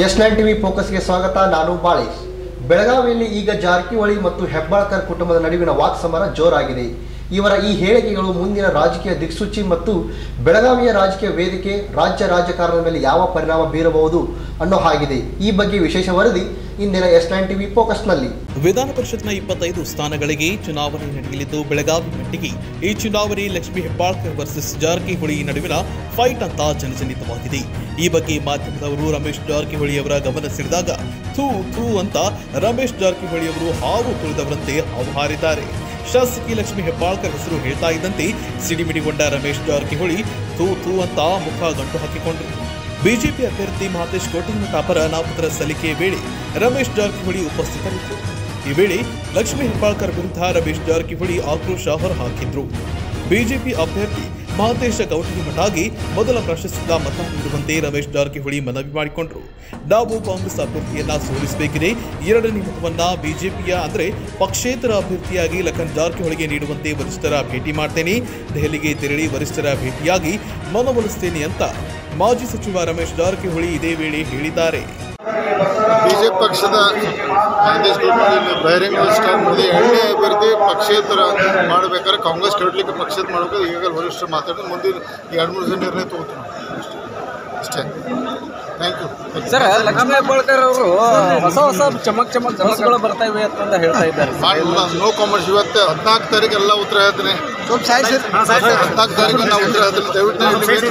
S nine TV ಫೋಕಸ್ಗೆ ಸ್ವಾಗತ ನಾನು ಬಾಳೇಶ್ ಬೆಳಗಾವಿಯಲ್ಲಿ ಈಗ ಜಾರಕಿಹೊಳಿ ಮತ್ತು ಹೆಬ್ಬಾಳ್ಕರ್ ಕುಟುಂಬದ ನಡುವಿನ ವಾಕ್ ಸಮರ ಜೋರಾಗಿದೆ ಇವರ ಈ ಹೇಳಿಕೆಗಳು ಮುಂದಿನ ರಾಜಕೀಯ ದಿಕ್ಸೂಚಿ ಮತ್ತು ಬೆಳಗಾವಿಯ ರಾಜಕೀಯ ವೇದಿಕೆ ರಾಜ್ಯ ರಾಜಕಾರಣದ ಮೇಲೆ ಯಾವ ಪರಿಣಾಮ ಬೀರಬಹುದು ಅನ್ನೋ ಹಾಗಿದೆ ಈ ಬಗ್ಗೆ ವಿಶೇಷ ವರದಿ ಇಂದಿನ ಎಸ್ ನೈನ್ ಟಿವಿ ಫೋಕಸ್ನಲ್ಲಿ ವಿಧಾನ ಪರಿಷತ್ನ ಇಪ್ಪತ್ತೈದು ಸ್ಥಾನಗಳಿಗೆ ಚುನಾವಣೆ ನಡೆಯಲಿದ್ದು ಬೆಳಗಾವಿ ಮಟ್ಟಿಗೆ ಈ ಚುನಾವಣೆ ಲಕ್ಷ್ಮೀ ಹೆಬ್ಬಾಳ್ಕರ್ ವರ್ಸಸ್ ಜಾರಕಿಹೊಳಿ ನಡುವಿನ ಫೈಟ್ ಅಂತ ಜನಜನಿತವಾಗಿದೆ ಈ ಬಗ್ಗೆ ಮಾಧ್ಯಮದವರು ರಮೇಶ್ ಜಾರಕಿಹೊಳಿ ಅವರ ಗಮನ ಸೆಳೆದಾಗ ಥೂ ಥೂ ಅಂತ ರಮೇಶ್ ಜಾರಕಿಹೊಳಿ ಅವರು ಹಾವು ತುಳಿದವರಂತೆ ಹಾರಿದ್ದಾರೆ ಶಾಸಕಿ ಲಕ್ಷ್ಮೀ ಹೆಬ್ಬಾಳ್ಕರ್ ಹೆಸರು ಹೇಳ್ತಾ ಇದ್ದಂತೆ ಸಿಡಿಮಿಡಿಗೊಂಡ ರಮೇಶ್ ಜಾರಕಿಹೊಳಿ ಥೂ ಥೂ ಅಂತ ಮುಖ ಗಂಟು ಹಾಕಿಕೊಂಡರು ಬಿಜೆಪಿ ಅಭ್ಯರ್ಥಿ ಮಹತೇಶ್ ಕೋಟಿಮಠ ಪರ ನಾಮಪತ್ರ ಸಲ್ಲಿಕೆ ವೇಳೆ ರಮೇಶ್ ಜಾರಕಿಹೊಳಿ ಉಪಸ್ಥಿತರಿದ್ದರು ಈ ವೇಳೆ ಲಕ್ಷ್ಮೀ ಹೆಬ್ಬಾಳ್ಕರ್ ವಿರುದ್ಧ ರಮೇಶ್ ಜಾರಕಿಹೊಳಿ ಆಕ್ರೋಶ ಹೊರಹಾಕಿದ್ರು ಬಿಜೆಪಿ ಅಭ್ಯರ್ಥಿ ಮಹತೇಶ ಕೌಟಿಮಠಾಗಿ ಮೊದಲ ಪ್ರಶಸ್ತಿದ ಮತ ನೀಡುವಂತೆ ರಮೇಶ್ ಜಾರಕಿಹೊಳಿ ಮನವಿ ಮಾಡಿಕೊಂಡರು ನಾವು ಕಾಂಗ್ರೆಸ್ ಅಭ್ಯರ್ಥಿಯನ್ನ ಸೋಲಿಸಬೇಕಿದೆ ಎರಡನೇ ಮತವನ್ನ ಬಿಜೆಪಿಯ ಅಂದ್ರೆ ಪಕ್ಷೇತರ ಅಭ್ಯರ್ಥಿಯಾಗಿ ಲಖನ್ ಜಾರಕಿಹೊಳಿಗೆ ನೀಡುವಂತೆ ವರಿಷ್ಠರ ಭೇಟಿ ಮಾಡ್ತೇನೆ ದೆಹಲಿಗೆ ತೆರಳಿ ವರಿಷ್ಠರ ಭೇಟಿಯಾಗಿ ಮನವೊಲಿಸ್ತೇನೆ ಅಂತ ಮಾಜಿ ಸಚಿವ ರಮೇಶ್ ಜಾರಕಿಹೊಳಿ ಇದೇ ವೇಳೆ ಹೇಳಿದ್ದಾರೆ ಬಿಜೆಪಿ ಪಕ್ಷದ ಮಹೇಶ್ ಗೌಡ್ಮಲ್ಲಿ ಬಹಿರಂಗ ಸ್ಟಾರ್ಟ್ ಮಾಡಿದೆ ಎರಡನೇ ಅಭ್ಯರ್ಥಿ ಪಕ್ಷೇತರ ಮಾಡಬೇಕಾದ್ರೆ ಕಾಂಗ್ರೆಸ್ ಕಟ್ಟಲಿಕ್ಕೆ ಪಕ್ಷದ ಮಾಡಬೇಕು ಈಗಾಗಲೇ ವರಿಷ್ಠರು ಮಾತಾಡಿ ಮುಂದಿನ ಎರಡು ಮೂರು ಜನ ನಿರ್ಣಯ ತಗೋತೀವಿ ಅಷ್ಟೇ thank you sir Lakshmi Hebbalkar ಅವರು ಹೊಸ ಹೊಸ ಚಮಕ್ ಚಮಕ್ ಕನಸುಗಳು ಬರ್ತಾ ಇವೆ ಅಂತ ಹೇಳ್ತಾ ಇದ್ದಾರೆ ಮಾಡಿಲ್ಲ ನೋ ಕಾಮರ್ಸ್ ಇವತ್ತು ಹದಿನಾಲ್ಕು ತಾರೀಕು ಎಲ್ಲ ಉತ್ತರ ಹೇಳ್ತೀನಿ ಹದಿನಾಲ್ಕು ತಾರೀಕು ನಾವು ಉತ್ತರ ಹೇಳ್ತೀನಿ ದಯವಿಟ್ಟು ನೀವು wait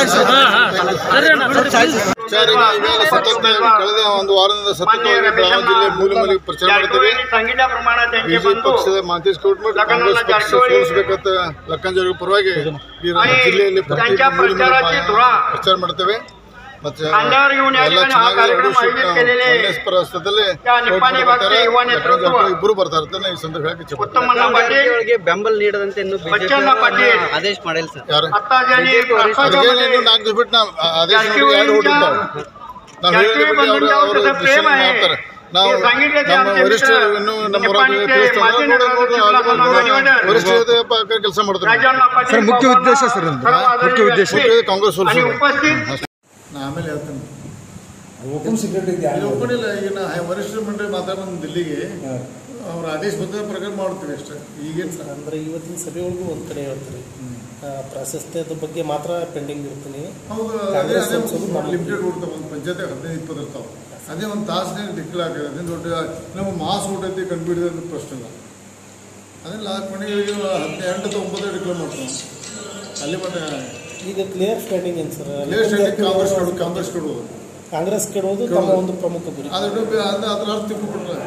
ಮಾಡಿ. ಸರ್ ಈಗ ಇವಾಗ ಸತತ ಕಳೆದ ಒಂದು ವಾರದಿಂದ ಸತತವಾಗಿ ಬೆಳಗಾವಿ ಜಿಲ್ಲೆ ಮೂಲೆ ಮೂಲೆಗೆ ಪ್ರಚಾರ ಮಾಡ್ತೀವಿ ಸಂಗೀತ ಪ್ರಮಾಣ ಸಂಖ್ಯೆ ಬಿಜೆಪಿ ಬಂದು ಪಕ್ಷದ ಮಹಂತೇಶ್ ಗೌಡ್ಮಠ್ ಕಾಂಗ್ರೆಸ್ ಪಕ್ಷ ಸೋಲಿಸಬೇಕಂತ ಲಕ್ಕಂಜಾರಿ ಪರವಾಗಿ ಈ ನಮ್ಮ ಜಿಲ್ಲೆಯಲ್ಲಿ ಪ್ರತಿ त्यांच्या ಮೂಲೆ ಮೂಲೆ प्रचाराची धुरा ಪ್ರಚಾರ ಮಾಡ್ತೇವೆ ಮತ್ತೆ खांद्यावर घेऊन या ಎಲ್ಲ ठिकाणी हा ಚೆನ್ನಾಗಿ ಎರಡು कार्यक्रम आयोजित केलेले ಪರಸ್ಪರ ಹಸ್ತದಲ್ಲಿ त्या निपाणी ಬರ್ತಾರೆ भागचे युवा ಲಕ್ಕಂಜಾರಿ नेतृत्व ಇಬ್ಬರು ಬರ್ತಾರೆ ಅಂತ ನಾನು ಈ ಸಂದರ್ಭ ಹೇಳಕ್ಕೆ ಇಚ್ಛೆ ಪಡ್ತೀನಿ. उत्तमण्णा पाटील ಬೆಂಬಲ ನೀಡದಂತೆ ಇನ್ನು ಬಚ್ಚಣ್ಣ ಪಾಟೀಲ್ ಆದೇಶ ಮಾಡಿಲ್ಲ ಸರ್ ಯಾರು आता ज्यांनी ಅದಕ್ಕೆ प्रसादामध्ये ಇನ್ನು ನಾಲ್ಕು ದಿವಸ ಬಿಟ್ಟು ನಾವು ಆದೇಶ ನೋಡಿ ಎರಡು ಓಟ್ ಇರ್ತಾವೆ ನಾವು ಹೇಳಿದ ಜಾರಕಿಹೊಳಿ ಬಗ್ಗೆ ಅವರು ಅವರು ಬಂಧುಂच्या ಡಿಸಿಷನ್ प्रेम आहे. ಮಾಡ್ತಾರೆ ನಾವು ते सांगितले ते ನಮ್ಮ आमचे ವರಿಷ್ಠರು मित्र ಇನ್ನೂ ನಮ್ಮ निपाणीचे ತಿಳಿಸ್ತಾರೆ माजी नगराध्यक्ष ವರಿಷ್ಠ ಕೆಲಸ ಮಾಡ್ತಾರೆ राजांना पाटील सर, मुख्य बाबांना उद्देश सर, सर्व आदरणीय मुख्य उद्देश. व्यक्ती ಮುಖ್ಯ ಕಾಂಗ್ರೆಸ್ आणि ಸೋಲಿಸೋದು. उपस्थित ನಾ ಆಮೇಲೆ ಹೇಳ್ತೇನೆ ಇಲ್ಲಿ ಒಪ್ಪಣಿಲ್ಲ ಈಗ ನಾ ವರಿಷ್ಠರ ಮಂಡಳಿ ಮಾತಾಡೋದು ದಿಲ್ಲಿಗೆ ಅವ್ರ ಆದೇಶ ಬಂದ ಪ್ರಕಾರ ಮಾಡ್ತೀವಿ ಅಷ್ಟೇ ಈಗೇನು ಅಂದ್ರೆ ಇವತ್ತಿನ ಸಭೆಯೊಳಗೂ ಒಂದ್ ಕಡೆ ಹೇಳ್ತೀರಿ ಆ, ಪ್ರಾಶಸ್ತ್ಯದ ಬಗ್ಗೆ ಮಾತ್ರ ಪೆಂಡಿಂಗ್ ಇರ್ತೀನಿ ಹೌದು ಅದೇ ಕಾಂಗ್ರೆಸ್ ಅದೇ ಸಂಸದರು ನಮ್ಮ- ಲಿಮಿಟೆಡ್ ಕೊಡ್ತಾವೆ ಒಂದು ಪಂಚಾಯತ್ ಹದಿನೈದು ಇಪ್ಪತ್ತು ಇರ್ತಾವೆ ಅದೇ ಒಂದು ತಾಸಿನಾಗ ಡಿಕ್ಲೇರ್ ಆಗ್ತದೆ ಅದೇನು ದೊಡ್ಡ ನಮ್ಮ ಮಾಸ್ ಊಟೈತಿ ಕಂಡುಬಿಡಿದ ಅಂತ ಪ್ರಶ್ನೆ ಇಲ್ಲ ಅದೇ ಲಾಸ್ಟ್ ಮನೆಗಳಿಗೆ ಹದಿನೈದು ಎಂಟು ಅಥವಾ ಒಂಬತ್ತು ಡಿಕ್ಲೇರ್ ಮಾಡ್ತಾವೆ ಅಲ್ಲಿ ಮತ್ತೆ ಈಗ ಕ್ಲಿಯರ್ ಸ್ಟ್ಯಾಂಡಿಂಗ್ ಏನು ಸರ್ ಲೇಸ್ಟ್ ಕಾಂಗ್ರೆಸ್ ಕೊಡೋದು ಕಾಂಗ್ರೆಸ್ ಕೊಡೋದು ಕಾಂಗ್ರೆಸ್ ಕೆಡೋದು ತಮ್ಮ ಒಂದು ಪ್ರಮುಖ ಗುರಿ ಅದ್ರ ಅದು ಅದ್ರ ಅರ್ಥ ತಿಳ್ಕೊಬಿಟ್ರೆ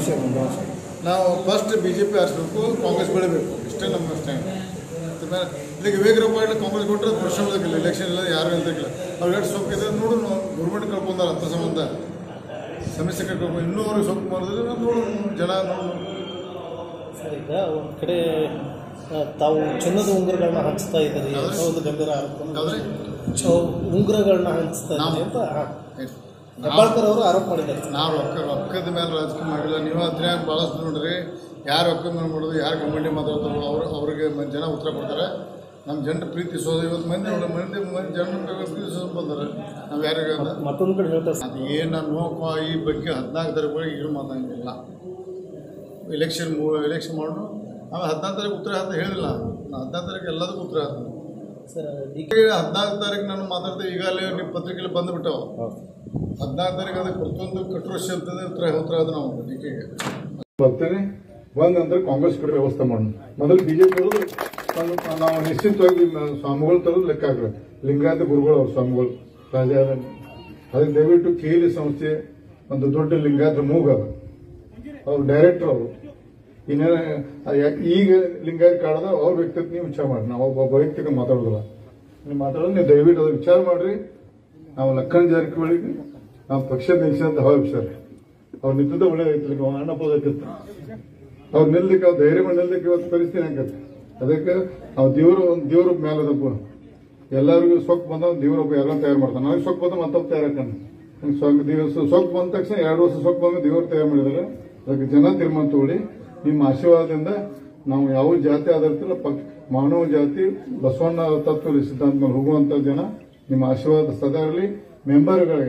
ನಾವು ಫಸ್ಟ್ ಬಿ ಜೆ ಪಿ ಆರಿಸ್ಬೇಕು ಕಾಂಗ್ರೆಸ್ ಬೆಳಿಬೇಕು ಇಷ್ಟೇ ನಮ್ಮ ಸ್ಟ್ಯಾಂಡ್ ಇದಕ್ಕೆ ವಿವೇಕ್ ಪಾಟೀಲ್ ಕಾಂಗ್ರೆಸ್ ಕೊಟ್ಟರೆ ಅದು ಪ್ರಶ್ನೆ ಬರೋದಿಲ್ಲ ಎಲೆಕ್ಷನ್ ಇಲ್ಲ ಯಾರು ಇಲ್ದಿಲ್ಲ ಅವ್ರು ಎಷ್ಟು ಸೊಕ್ಕಿದೆ ನೋಡು ಗೌರ್ಮೆಂಟ್ ಕಳ್ಕೊಂಡಾರ ಅಂತ ಸಂಬಂಧ ಸಮಸ್ಯೆ ಕಳ್ಕೊಂಡು ಇನ್ನೂ ಅವ್ರಿಗೆ ಸೊಕ್ಕು ಮಾಡಿದ್ರೆ ನಾವು ನೋಡು ಜನ ನೋಡು ಸರ್ ಈಗ ಒಂದ್ ಕಡೆ ಆ, ತಾವು ಚಿನ್ನದ ಉಂಗುರಗಳನ್ನ ಹಂಚ್ತಾ ಇದ್ದೀರಿ ಒಂದು ಗಂಭೀರ ಆರೋಪ ಹೌದ್ರಿ ಸೊ, ಉಂಗುರಗಳನ್ನ ಹಂಚ್ತಾ ಇದ್ದೀರಿ ಅಂತ ಹಾ. ಹೆಬ್ಬಾಳ್ಕರ್ ಅವರು ಆರೋಪ ಮಾಡಿದ್ದಾರೆ ನಾವು ರೊಕ್ಕ ರೊಕ್ಕದ ಮೇಲೆ ರಾಜಕೀಯ ಮಾಡಿಲ್ಲ ನೀವು ಹತ್ರ ಭಾಳಷ್ಟು ನೋಡ್ರಿ ಯಾರು ರೊಕ್ಕ ಮೇಲೆ ಮಾಡೋದು ಯಾರು ಗಮಂಡಿ ಮಾತಾಡ್ತಾರೋ ಅವ್ರು ಅವ್ರಿಗೆ ಮ- ಜನ ಉತ್ತರ ಕೊಡ್ತಾರೆ ನಮ್ಮ ಜನರ ಪ್ರೀತಿ ಸೋದ ಇವತ್ತು ಮಂದಿ ನೋಡಿ ಮಂದಿ ಮಂದಿ ಜನರ ಪ್ರೀತಿ ಸೋದ ಬಂದಾರೆ ನಾವು ಯಾರಿಗೆ ಮತ್ತೊಂದು ಕಡೆ ಹೇಳ್ತಾರೆ ಸರ್, ಅದು ಏನು ನಾನು ನೋಕೋ ಈ ಬಗ್ಗೆ ಹದಿನಾಲ್ಕು ತಾರೀಕು ಏನು ಮಾತಾಡಂಗಿಲ್ಲ ಎಲೆಕ್ಷನ್ ಮೂ ಎಲೆಕ್ಷನ್ ಮಾಡೋಣ ಆಮೇಲೆ ಹದಿನಾಲ್ಕು ತಾರೀಕು ಉತ್ತರ ಅಂತ ಹೇಳಿಲ್ಲ ನಾನು ಹದಿನಾಲ್ಕು ತಾರೀಕು ಎಲ್ಲದಕ್ಕೂ ಉತ್ತರ ಹೇಳ್ತೀನಿ ಸರ್ ಡಿ ಈಗ ಹದಿನಾಲ್ಕು ತಾರೀಕು ನಾನು ಮಾತಾಡ್ದೆ ಈಗಾಗಲೇ ನಿಮ್ಮ ಪತ್ರಿಕೆಯಲ್ಲಿ ಬಂದುಬಿಟ್ಟವು ಹದಿನಾಲ್ಕು ತಾರೀಕು ಅದಕ್ಕೆ ಪ್ರತಿಯೊಂದು ಕಟ್ಟುರಶಿ ಅಂತಂದ್ರೆ ಉತ್ತರ ಉತ್ತರ ಅದು ನಾವು ಟೀಕೆಗೆ ಬರ್ತೇನೆ ಬಂದ ನಂತರ ಕಾಂಗ್ರೆಸ್ ಕಡೆ ವ್ಯವಸ್ಥೆ ಮಾಡೋಣ ಮೊದಲು ಬಿಜೆಪಿ ನಾವು ನಿಶ್ಚಿತವಾಗಿ ನಾವು ಸ್ವಾಮಿಗಳು ತರೋದು ಲೆಕ್ಕ ಹಾಕ್ರಿ ಲಿಂಗಾಯತ ಗುರುಗಳು ಅವ್ರ ಸ್ವಾಮಿಗಳು ರಾಜ ಅದಕ್ಕೆ ದಯವಿಟ್ಟು ಕೇಲಿ ಸಂಸ್ಥೆ ಒಂದು ದೊಡ್ಡ ಲಿಂಗಾಯತ ಮೂಗ ಅದು. ಅವ್ರು ಡೈರೆಕ್ಟರ್ ಅವರು ಇನ್ನೇನ ಈಗ ಲಿಂಗಾಯತ ಕಾಡದ ಅವ್ರ ವ್ಯಕ್ತಿತ್ವ ನೀವು ವಿಚಾರ ಮಾಡಿ ನಾವು ಒಬ್ಬ ವೈಯಕ್ತಿಕ ಮಾತಾಡೋದಿಲ್ಲ ನೀವು ಮಾತಾಡೋದು ನೀವು ದಯವಿಟ್ಟು ಅದು ವಿಚಾರ ಮಾಡ್ರಿ ನಾವು ಲಕ್ಕನ್ ಜಾರಕಿಹೊಳಿಗೆ ನಾವು ಪಕ್ಷ ನಿಲ್ಸಂತ ಹವಾ ಸರ್ ಅವ್ರು ನಿಂತದ ಒಳ್ಳೇದೈತಿ ಅಣ್ಣ ಪೋದಕ್ಕಿತ್ತು ಅವ್ರು ನಿಲ್ಲಿಕ್ಕೆ ಅವ್ರು ಧೈರ್ಯ ಮಾಡಿ ನಿಲ್ಲಿಕ್ಕೆ ಇವತ್ತು ಪರಿಸ್ಥಿತಿ ಹೆಂಗತ್ತೆ ಅದಕ್ಕೆ ನಾವು ದೇವ್ರ ಒಂದು ದೇವ್ರ ಮೇಲೆ ಅದಪ್ಪ ಎಲ್ಲರಿಗೂ ಸೊಕ್ ಬಂದ ದೇವ್ರ ಒಬ್ಬ ಎಲ್ಲ ತಯಾರು ಮಾಡ್ತಾನೆ ನನಗೆ ಸೊಕ್ ಬಂದ ಮತ್ತೊಬ್ಬ ತಯಾರಾಕಣ ಸೊಕ್ ದಿವಸ ಸೊಕ್ ಬಂದ ತಕ್ಷಣ ಎರಡು ವರ್ಷ ಸೊಕ್ ಬಂದ ದೇವ್ರು ತಯಾರು ಮಾಡಿದಾರೆ ಅದಕ್ಕೆ ಜನ ತೀರ್ಮಾನ ತಗೊಳ್ಳಿ ನಿಮ್ಮ ಆಶೀರ್ವಾದದಿಂದ ನಾವು ಯಾವ ಜಾತಿ ಆಧಾರಿತಲ್ಲ ಪಕ್ ಮಾನವ ಜಾತಿ ಬಸವಣ್ಣ ತತ್ವ ಸಿದ್ಧಾಂತ ಮೇಲೆ ಹೋಗುವಂತ ಜನ ನಿಮ್ಮ ಆಶೀರ್ವಾದ ಸದಾ ಇರಲಿ ಮೆಂಬರ್ಗಳಿಗೆ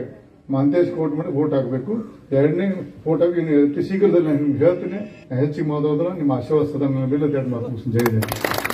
ಮಾಂತೇಶ್ ಕೋಟ್ ಮಾಡಿ ವೋಟ್ ಹಾಕಬೇಕು ಎರಡನೇ ವೋಟ್ ಹಾಕಿ ಇನ್ನು ಅತಿ ಶೀಘ್ರದಲ್ಲಿ ನಾನು ನಿಮ್ಗೆ ಹೇಳ್ತೀನಿ ನಾನು ಹೆಚ್ಚಿಗೆ ಮಾತಾಡೋದ್ರ ನಿಮ್ಮ ಆಶೀರ್ವಾದ ನನ್ನ ಮೇಲೆ ಎರಡು ಮಾತು ಮುಗಿಸ್ತೀನಿ. ಜೈ ಜೈ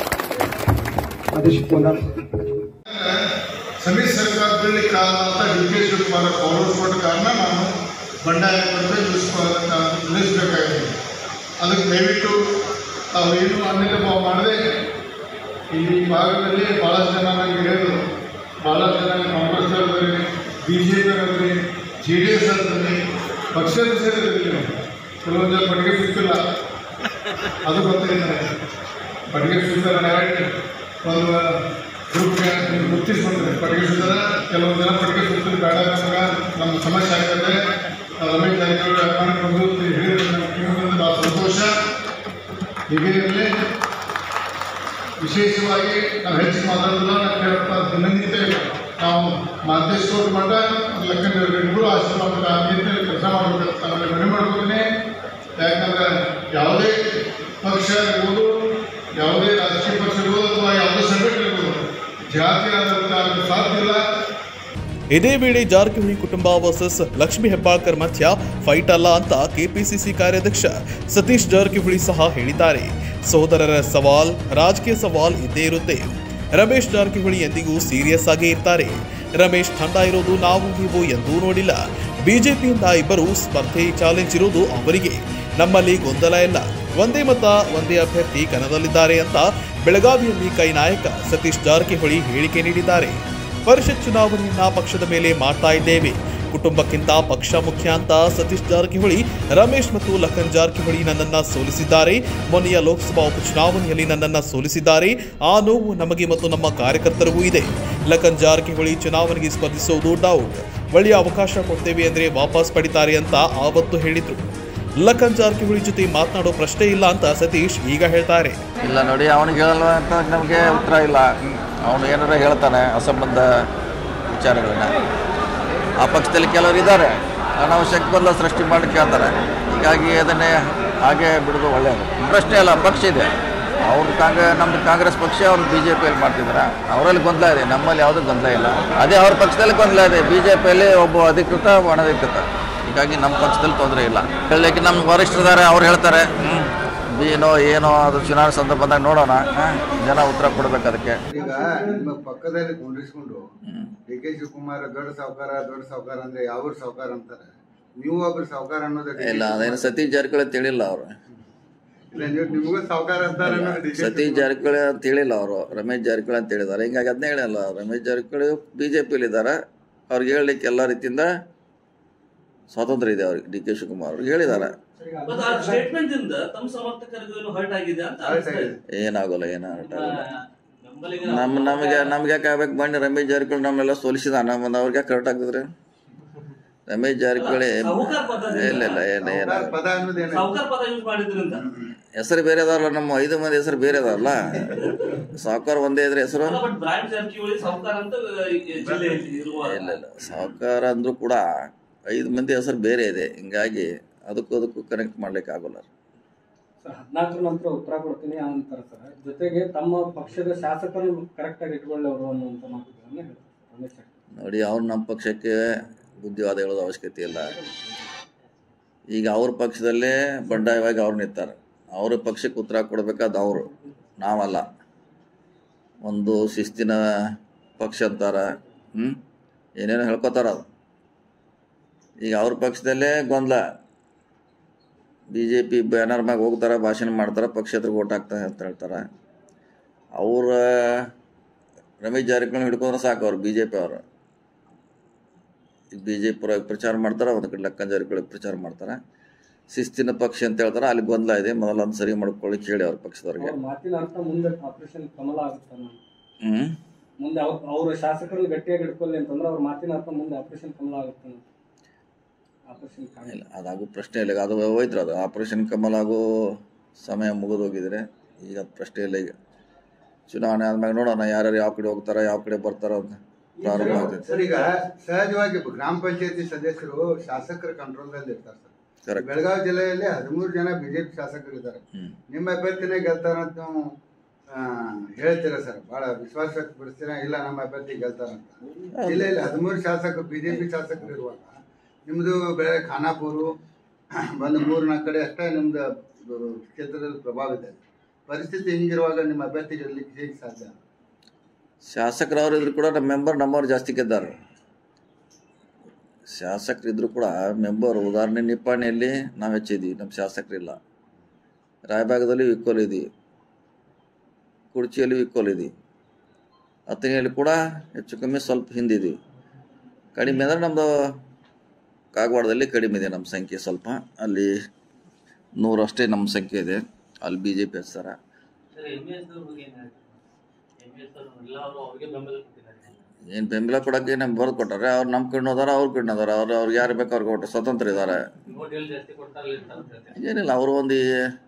ಸಮ್ಮಿಶ್ರ ಸರ್ಕಾರ ಬೀಳಲಿಕ್ಕೆ ಕಾರಣ ಅಂತ ಡಿ ಕೆ ಶಿವಕುಮಾರ್ ಕಾಂಗ್ರೆಸ್ ಕೊಟ್ಟ ಕಾರಣ ನಾನು ಬಂಡಾಯ ಕೊಟ್ಟರೆ ನಿಲ್ಲಿಸಬೇಕಾಗಿದೆ ಅದಕ್ಕೆ ದಯವಿಟ್ಟು ತಾವು ಏನು ಅನ್ನಿಲ್ಲ ಮಾಡದೆ ಇಲ್ಲಿ ಈ ಭಾಗದಲ್ಲಿ ಭಾಳಷ್ಟು ಜನ ನನಗೆ ಹೇಳಿದ್ರು ಭಾಳಷ್ಟು ಜನ ಕಾಂಗ್ರೆಸ್ ಅವ್ರಿ ಬಿ ಜೆ ಪಿ ಅವ್ರಿ ಜೆ ಡಿ ಎಸ್ ಅವ್ರಿ ಪಕ್ಷದ ಸೇರಿದ್ರು ಕೆಲವೊಂದು ಜನ ಬಡಿಗೆ ಸಿಕ್ಕಿಲ್ಲ ಅದು ಗೊತ್ತಿದೆ ಬಡಿಗೆ ಸಿಗ್ತಾರೆ ಒಂದು ಗ್ರೂಪ್ಗೆ ಗುರ್ತಿಸ್ಕೊಂಡ್ರೆ ಪಡಿಗೆ ಸಿಗ್ತಾರೆ ಕೆಲವೊಂದು ಜನ ಪಡಿಗೆ ಸಿಗ್ತಾರೆ ಬೇಡ ನಮ್ಗೆ ನಮ್ಮ ಸಮಸ್ಯೆ ಆಗ್ತದೆ ನಾವು ರಮೇಶ್ ಜಾರಕಿಹೊಳಿ ಅಪಾಯಿಂಟ್ ಬಂದು ಹೇಳಿದ್ರೆ ನಮ್ಮ ಕಿವಿಗೊಂದು ಭಾಳ ಸಂತೋಷ ಹೀಗೆ ಇರಲಿ ವಿಶೇಷವಾಗಿ ನಾವು ಹೆಚ್ಚು ಮಾತಾಡೋದಿಲ್ಲ ನಾವು ಕೇಳಪ್ಪ ದಿನನಿತ್ಯ ನಾವು ಮಾಂತೇಶ್ವರ ಮಠ ಲೆಕ್ಕಗಳು ಆಶೀರ್ವಾದ ನಿಟ್ಟಿನಲ್ಲಿ ಕೆಲಸ ಮಾಡಬೇಕಂತ ನಮ್ಮಲ್ಲಿ ಮನೆ ಮಾಡ್ಕೊತೀನಿ ಯಾಕಂದ್ರೆ ಯಾವುದೇ ಪಕ್ಷ ಇರ್ಬೋದು ಯಾವುದೇ ರಾಜಕೀಯ ಪಕ್ಷ ಇರ್ಬೋದು ಅಥವಾ ಯಾವುದೇ ಸಂಘಟನೆ ಇರ್ಬೋದು ಜಾತಿ ಆಧಾರಿತ ಆಗಲು ಸಾಧ್ಯ ಇಲ್ಲ ಇದೇ ವೇಳೆ ಜಾರಕಿಹೊಳಿ ಕುಟುಂಬ ವರ್ಸಸ್ ಲಕ್ಷ್ಮೀ ಹೆಬ್ಬಾಳ್ಕರ್ ಮಧ್ಯ ಫೈಟ್ ಅಲ್ಲ ಅಂತ ಕೆಪಿಸಿಸಿ ಕಾರ್ಯಾಧ್ಯಕ್ಷ ಸತೀಶ್ ಜಾರಕಿಹೊಳಿ ಸಹ ಹೇಳಿದ್ದಾರೆ ಸಹೋದರರ ಸವಾಲ್ ರಾಜಕೀಯ ಸವಾಲ್ ಇದ್ದೇ ಇರುತ್ತೆ ರಮೇಶ್ ಜಾರಕಿಹೊಳಿ ಎಂದಿಗೂ ಸೀರಿಯಸ್ ಆಗೇ ಇರ್ತಾರೆ ರಮೇಶ್ ತಂಡ ಇರೋದು ನಾವು ನೀವು ಎಂದೂ ನೋಡಿಲ್ಲ ಬಿಜೆಪಿಯಿಂದ ಇಬ್ಬರು ಸ್ಪರ್ಧೆ ಚಾಲೆಂಜ್ ಇರೋದು ಅವರಿಗೆ ನಮ್ಮಲ್ಲಿ ಗೊಂದಲ ಇಲ್ಲ ಒಂದೇ ಮತ ಒಂದೇ ಅಭ್ಯರ್ಥಿ ಕಣದಲ್ಲಿದ್ದಾರೆ ಅಂತ ಬೆಳಗಾವಿಯಲ್ಲಿ ಕೈ ನಾಯಕ ಸತೀಶ್ ಜಾರಕಿಹೊಳಿ ಹೇಳಿಕೆ ನೀಡಿದ್ದಾರೆ ಪರಿಷತ್ ಚುನಾವಣೆಯನ್ನ ಪಕ್ಷದ ಮೇಲೆ ಮಾಡ್ತಾ ಇದ್ದೇವೆ ಕುಟುಂಬಕ್ಕಿಂತ ಪಕ್ಷ ಮುಖ್ಯ ಅಂತ ಸತೀಶ್ ಜಾರಕಿಹೊಳಿ ರಮೇಶ್ ಮತ್ತು ಲಖನ್ ಜಾರಕಿಹೊಳಿ ನನ್ನನ್ನ ಸೋಲಿಸಿದ್ದಾರೆ ಮೊನ್ನೆಯ ಲೋಕಸಭಾ ಉಪಚುನಾವಣೆಯಲ್ಲಿ ನನ್ನನ್ನ ಸೋಲಿಸಿದ್ದಾರೆ ಆ ನೋವು ನಮಗೆ ಮತ್ತು ನಮ್ಮ ಕಾರ್ಯಕರ್ತರಿಗೂ ಇದೆ ಲಖನ್ ಜಾರಕಿಹೊಳಿ ಚುನಾವಣೆಗೆ ಸ್ಪರ್ಧಿಸೋದು ಡೌಟ್ ಒಳ್ಳೆಯ ಅವಕಾಶ ಕೊಡ್ತೇವೆ ಅಂದ್ರೆ ವಾಪಸ್ ಪಡಿತಾರೆ ಅಂತ ಆವತ್ತು ಹೇಳಿದ್ರು ಲಖನ್ ಜಾರಕಿಹೊಳಿ ಜೊತೆ ಮಾತನಾಡೋ ಪ್ರಶ್ನೆ ಇಲ್ಲ ಅಂತ ಸತೀಶ್ ಈಗ ಹೇಳ್ತಾರೆ ಇಲ್ಲ ನೋಡಿ ಅವನಿಗೆ ಹೇಳಲ್ಲ ಅಂತ ನಮಗೆ ಉತ್ತರ ಇಲ್ಲ ಅವನು ಏನಾರ ಹೇಳ್ತಾನೆ ಅಸಂಬಂಧ ವಿಚಾರಗಳನ್ನ ಆ ಪಕ್ಷದಲ್ಲಿ ಕೆಲವರು ಇದ್ದಾರೆ ಅನಾವಶ್ಯಕ ಗೊಂದಲ ಸೃಷ್ಟಿ ಮಾಡಿ ಕೇಳ್ತಾರೆ ಹೀಗಾಗಿ ಅದನ್ನೇ ಹಾಗೆ ಬಿಡೋದು ಒಳ್ಳೆಯದು ಪ್ರಶ್ನೆ ಅಲ್ಲ ಪಕ್ಷ ಇದೆ ಅವ್ರು ಕಾಂಗ್ರೆ ನಮ್ದು ಕಾಂಗ್ರೆಸ್ ಪಕ್ಷ ಅವ್ರು ಬಿ ಜೆ ಪಿಯಲ್ಲಿ ಮಾಡ್ತಿದ್ದಾರೆ ಅವರಲ್ಲಿ ಗೊಂದಲ ಇದೆ ನಮ್ಮಲ್ಲಿ ಯಾವುದೂ ಗೊಂದಲ ಇಲ್ಲ ಅದೇ ಅವ್ರ ಪಕ್ಷದಲ್ಲಿ ಗೊಂದಲ ಇದೆ ಬಿ ಜೆ ಪಿಯಲ್ಲಿ ಒಬ್ಬ ಅಧಿಕೃತ ಅನಧಿಕೃತ ಹೀಗಾಗಿ ನಮ್ಮ ಪಕ್ಷದಲ್ಲಿ ತೊಂದರೆ ಇಲ್ಲ ಹೇಳಲಿಕ್ಕೆ ನಮ್ಮ ವರಿಷ್ಠರಿದ್ದಾರೆ ಅವ್ರು ಹೇಳ್ತಾರೆ ಹ್ಞೂ ಏನೋ ಏನೋ ಅದು ಚುನಾವಣೆ ಸಂದರ್ಭ ಬಂದಾಗ ನೋಡೋಣ ಹಾ, ಜನ ಉತ್ತರ ಕೊಡ್ಬೇಕು ಅದಕ್ಕೆ ಈಗ ನಿಮ್ಮ ಪಕ್ಕದಲ್ಲಿ ಕುಂಡ್ರಿಸ್ಕೊಂಡು ಡಿ ಕೆ ಶಿವಕುಮಾರ್ ದೊಡ್ಡ ಸಾವುಕಾರ ದೊಡ್ಡ ಸಾವುಕಾರ ಅಂದ್ರೆ ಯಾವ ಸಾವುಕಾರ ಅಂತಾರೆ ನೀವು ಒಬ್ರು ಸಾವುಕಾರ ಅನ್ನೋದು ಇಲ್ಲ ಅದೇನು ಸತೀಶ್ ಜಾರಕಿಹೊಳಿ ಅಂತ ಹೇಳಿಲ್ಲ ಅವರು ಇಲ್ಲ ನೀವು ನಿಮಗೂ ಸಾವುಕಾರ ಅಂತಾರೆ ಅನ್ನೋದು ಡಿ ಕೆ ಸತೀಶ್ ಜಾರಕಿಹೊಳಿ ಅಂತ ಹೇಳಿಲ್ಲ ಅವರು ರಮೇಶ್ ಜಾರಕಿಹೊಳಿ ಅಂತ ಹೇಳಿದ್ದಾರೆ ಹಿಂಗಾಗಿ ಅದನ್ನೇ ಹೇಳಿಲ್ಲ ರಮೇಶ್ ಜಾರಕಿಹೊಳಿ ಬಿ ಜೆ ಪಿಲಿ ಇದ್ದಾರೆ ಅವ್ರಿಗೆ ಹೇಳಲಿಕ್ಕೆ ಎಲ್ಲ ರೀತಿಯಿಂದ ಸ್ವಾತಂತ್ರ್ಯ ಇದೆ ಅವ್ರಿಗೆ ಡಿ ಕೆ ಶಿವಕುಮಾರ್ ಅವ್ರಿಗೆ ಹೇಳಿದ್ದಾರೆ ಮತ್ತೆ ಆ ಸ್ಟೇಟ್ಮೆಂಟ್ ಇಂದ ತಮ್ಮ ಸಮರ್ಥಕರಿಗೂ ಏನು ಹರ್ಟ್ ಆಗಿದೆ ಅಂತ ಅನಿಸ್ತಾ ಇದೆ ಏನಾಗೋಲ್ಲ ಏನಾಗಲ್ಲ ನಮ್ಮಲ್ಲಿ ನಮ್ಮ ನಮಗೆ ನಮ್ಗೆ ಯಾಕೆ ಆಗ್ಬೇಕು ಬನ್ನಿ ರಮೇಶ್ ಜಾರಕಿಹೊಳಿ ನಮ್ಮೆಲ್ಲ ಸೋಲಿಸಿದ ನಮ್ಮ ಅವ್ರಿಗೆ ಯಾಕೆ ಕರೆಕ್ಟ್ ಆಗ್ತದ್ರಿ ರಮೇಶ್ ಜಾರಕಿಹೊಳಿ ಸಾಹುಕಾರ ಪದ ಇಲ್ಲ ಇಲ್ಲ ಏನ ಏನ ಪದ ಅನ್ನೋದೇನು ಸಾಹುಕಾರ ಪದ ಯೂಸ್ ಮಾಡಿದ್ರಿಂದ ಹೆಸರು ಬೇರೆ ಅದಾವಲ್ಲ ನಮ್ಮ ಐದು ಮಂದಿ ಹೆಸರು ಬೇರೆ ಅದಾವಲ್ಲ ಸಾವುಕಾರ ಒಂದೇ ಇದ್ರೆ ಹೆಸರು ಬಟ್ ಬ್ರಾಂಡ್ ಜಾರಕಿಹೊಳಿ ಸಾಹುಕಾರ ಅಂತ ಈ ಜಿಲ್ಲೆಯಲ್ಲಿ ಇರುವ ಇಲ್ಲ ಇಲ್ಲ ಸಾವುಕಾರ ಅಂದ್ರೂ ಕೂಡ ಐದು ಮಂದಿ ಹೆಸರು ಬೇರೆ ಇದೆ ಹಿಂಗಾಗಿ ಅದಕ್ಕೂ ಅದಕ್ಕೂ ಕನೆಕ್ಟ್ ಮಾಡ್ಲಿಕ್ಕೆ ಆಗೋಲ್ಲ ಹದಿನಾಲ್ಕರ ನಂತರ ಉತ್ತರ ಕೊಡ್ತೀನಿ ಅಂತಾರೆ ಸರ್ ಜೊತೆಗೆ ತಮ್ಮ ಪಕ್ಷದ ಶಾಸಕರನ್ನು ಕರೆಕ್ಟ್ ಆಗಿ ಇಟ್ಕೊಳ್ಳಿ ಅವರು ಅನ್ನುವಂತ ಮಾತುಗಳನ್ನ ಹೇಳ್ತಾರೆ ರಮೇಶ್ ಜಾರಕಿಹೊಳಿ. ನೋಡಿ ಅವ್ರು ನಮ್ಮ ಪಕ್ಷಕ್ಕೆ ಬುದ್ಧಿವಾದ ಹೇಳೋದು ಅವಶ್ಯಕತೆ ಇಲ್ಲ ಈಗ ಅವ್ರ ಪಕ್ಷದಲ್ಲೇ ಬಂಡಾಯವಾಗಿ ಅವ್ರು ನಿಂತಾರೆ ಅವ್ರ ಪಕ್ಷಕ್ಕೆ ಉತ್ತರ ಕೊಡಬೇಕಾದ ಅವರು ನಾವಲ್ಲ ಒಂದು ಶಿಸ್ತಿನ ಪಕ್ಷ ಅಂತಾರ ಹ್ಞೂ ಏನೇನೋ ಹೇಳ್ಕೊತಾರ ಅದು ಈಗ ಅವ್ರ ಪಕ್ಷದಲ್ಲೇ ಗೊಂದಲ ಬಿ ಜೆ ಪಿ ಬ್ಯಾನರ್ ಮ್ಯಾಗ ಹೋಗ್ತಾರೆ ಭಾಷಣ ಮಾಡ್ತಾರೆ ಪಕ್ಷೇತರಿಗೆ ಓಟ್ ಹಾಕ್ತಾರೆ ಅಂತ ಹೇಳ್ತಾರೆ ಅವ್ರ ರಮೇಶ್ ಜಾರಕಿಹೊಳಿ ಹಿಡ್ಕೊಂಡ್ರೆ ಸಾಕು ಅವ್ರು ಬಿ ಜೆ ಪಿ ಅವರು ಈಗ ಬಿ ಜೆ ಪಿ ಪ್ರಚಾರ ಮಾಡ್ತಾರೆ ಒಂದು ಕಡೆ ಲಕ್ಕನ್ ಜಾರಕಿಹೊಳಿ ಪ್ರಚಾರ ಮಾಡ್ತಾರೆ ಶಿಸ್ತಿನ ಪಕ್ಷ ಅಂತ ಹೇಳ್ತಾರೆ ಅಲ್ಲಿ ಗೊಂದಲ ಇದೆ ಮೊದಲು ಅದನ್ನ ಸರಿ ಮಾಡ್ಕೊಳ್ಳಿ ಹೇಳಿ ಅವ್ರ ಪಕ್ಷದವ್ರಿಗೆ ಅವ್ರ ಮಾತಿನ ಅರ್ಥ ಮುಂದೆ ಆಪರೇಷನ್ ಕಮಲ ಆಗುತ್ತೆ ಅನ್ನೋ. ಹ್ಞೂ ಮುಂದೆ ಅವ್ರ ಅವ್ರ ಶಾಸಕರನ್ನ ಗಟ್ಟಿಯಾಗಿ ಇಟ್ಕೊಳ್ಳಿ ಅಂತಂದ್ರೆ ಅವ್ರ ಮಾತಿನ ಅರ್ಥ ಮುಂದೆ ಆಪರೇಷನ್ ಕಮಲ ಆಗುತ್ತೆ ಆಪರೇಷನ್ ಕಮಲ ಇಲ್ಲ ಅದಾಗೋ ಪ್ರಶ್ನೆ ಇಲ್ಲ ಈಗ ಅದು ಹೋಯ್ತು ಅದು ಆಪರೇಷನ್ ಕಮಲ್ ಆಗೋ ಸಮಯ ಮುಗಿದು ಹೋಗಿದ್ರೆ ಈಗ ಅದು ಪ್ರಶ್ನೆ ಇಲ್ಲ ಈಗ ಚುನಾವಣೆ ಆದ್ಮೇಲೆ ನೋಡೋಣ ಯಾರ್ಯಾರು ಯಾವ ಕಡೆ ಹೋಗ್ತಾರ ಯಾವ ಕಡೆ ಬರ್ತಾರ ಅಂತ ಪ್ರಾರಂಭ ಆಗ್ತೈತೆ ಸರ್ ಈಗ ಸಹಜವಾಗಿ ಗ್ರಾಮ ಪಂಚಾಯತಿ ಸದಸ್ಯರು ಶಾಸಕರ ಕಂಟ್ರೋಲ್ದಲ್ಲಿ ಇರ್ತಾರೆ ಸರ್ Correct. ಬೆಳಗಾವಿ ಜಿಲ್ಲೆಯಲ್ಲಿ ಹದಿಮೂರು ಜನ ಬಿಜೆಪಿ ಶಾಸಕರು ಇದ್ದಾರೆ ಹ್ಮ್. ನಿಮ್ಮ ಅಭ್ಯರ್ಥಿನೇ ಗೆಲ್ತಾರ ಅಂತ ನೀವು ಆ, ಹೇಳ್ತೀರಾ ಸರ್ ಬಹಳ ವಿಶ್ವಾಸ ವ್ಯಕ್ತಪಡಿಸ್ತೀರಾ ಇಲ್ಲ ನಮ್ಮ ಅಭ್ಯರ್ಥಿ ಗೆಲ್ತಾರಂತ ಇಲ್ಲ ಇಲ್ಲ ಹದಿಮೂರು ಶಾಸಕರು ಬಿಜೆಪಿ ಶಾಸಕರು ಇರುವಾಗ ನಿಮ್ಮದು ಬೆಳೆ ಖಾನಾಪುರು ಬಂದು ಮೂರು ನಾಲ್ಕು ಕಡೆ ಅಷ್ಟೇ ನಿಮ್ದು ಇದು ಕ್ಷೇತ್ರದಲ್ಲಿ ಪ್ರಭಾವ ಇದೆ ಪರಿಸ್ಥಿತಿ ಹಿಂಗಿರುವಾಗ ನಿಮ್ಮ ಅಭ್ಯರ್ಥಿ ಗೆಲ್ಲಲಿಕ್ಕೆ ಹೇಗೆ ಸಾಧ್ಯ ಶಾಸಕರವ್ರು ಇದ್ರು ಕೂಡ ನಮ್ಮ ಮೆಂಬರ್ ನಮ್ಮವ್ರು ಜಾಸ್ತಿ ಗೆದ್ದಾರೆ ಶಾಸಕರಿದ್ರು ಕೂಡ ಮೆಂಬರ್ ಉದಾಹರಣೆ ನಿಪ್ಪಾಣಿಯಲ್ಲಿ ನಾವು ಹೆಚ್ಚಿದ್ದೀವಿ ನಮ್ಮ ಶಾಸಕರಿಲ್ಲ ರಾಯಬಾಗದಲ್ಲಿ ವಿಕೋಲ್ ಇದೀವಿ ಕುರ್ಚಿಯಲ್ಲಿ ವಿಕೋಲ್ ಇದೀವಿ ಹತ್ತನೆಯಲ್ಲಿ ಕೂಡ ಹೆಚ್ಚು ಕಮ್ಮಿ ಸ್ವಲ್ಪ ಹಿಂದಿದ್ದೀವಿ ಕಡಿಮೆ ಅಂದರೆ ನಮ್ಮದು ಕಾಗವಾಡದಲ್ಲಿ ಕಡಿಮೆ ಇದೆ ನಮ್ಮ ಸಂಖ್ಯೆ ಸ್ವಲ್ಪ ಅಲ್ಲಿ ನೂರಷ್ಟೇ ನಮ್ಮ ಸಂಖ್ಯೆ ಇದೆ ಅಲ್ಲಿ ಬಿ ಜೆ ಪಿ ಹಚ್ತಾರ ಸರ್ ಎಂ ಎಸ್ ಅವ್ರಿಗೆ ಏನಾಯ್ತು ಎಂ ಎಸ್ ಅವರು ಎಲ್ಲ ಅವರು ಅವ್ರಿಗೆ ಬೆಂಬಲ ಕೊಟ್ಟಿದ್ದಾರೆ ಏನು ಬೆಂಬಲ ಕೊಡೋಕ್ಕೆ ನಮ್ಗೆ ಬರೆದು ಕೊಟ್ಟಾರೆ ಅವ್ರು ನಮ್ಮ ಕಣ್ಣು ಹೋದಾರ ಅವ್ರ ಕಣ್ಣು ಹೋದಾರ ಅವ್ರು ಅವ್ರಿಗೆ ಯಾರು ಬೇಕು ಅವ್ರಿಗೆ ಕೊಟ್ಟು ಸ್ವತಂತ್ರ ಇದ್ದಾರೆ ವೋಟ್ ಎಲ್ಲಿ ಜಾಸ್ತಿ ಕೊಡ್ತಾರಲ್ಲ ಅಂತ ಹೇಳ್ತಾರೆ ಏನಿಲ್ಲ ಅವರು ಒಂದು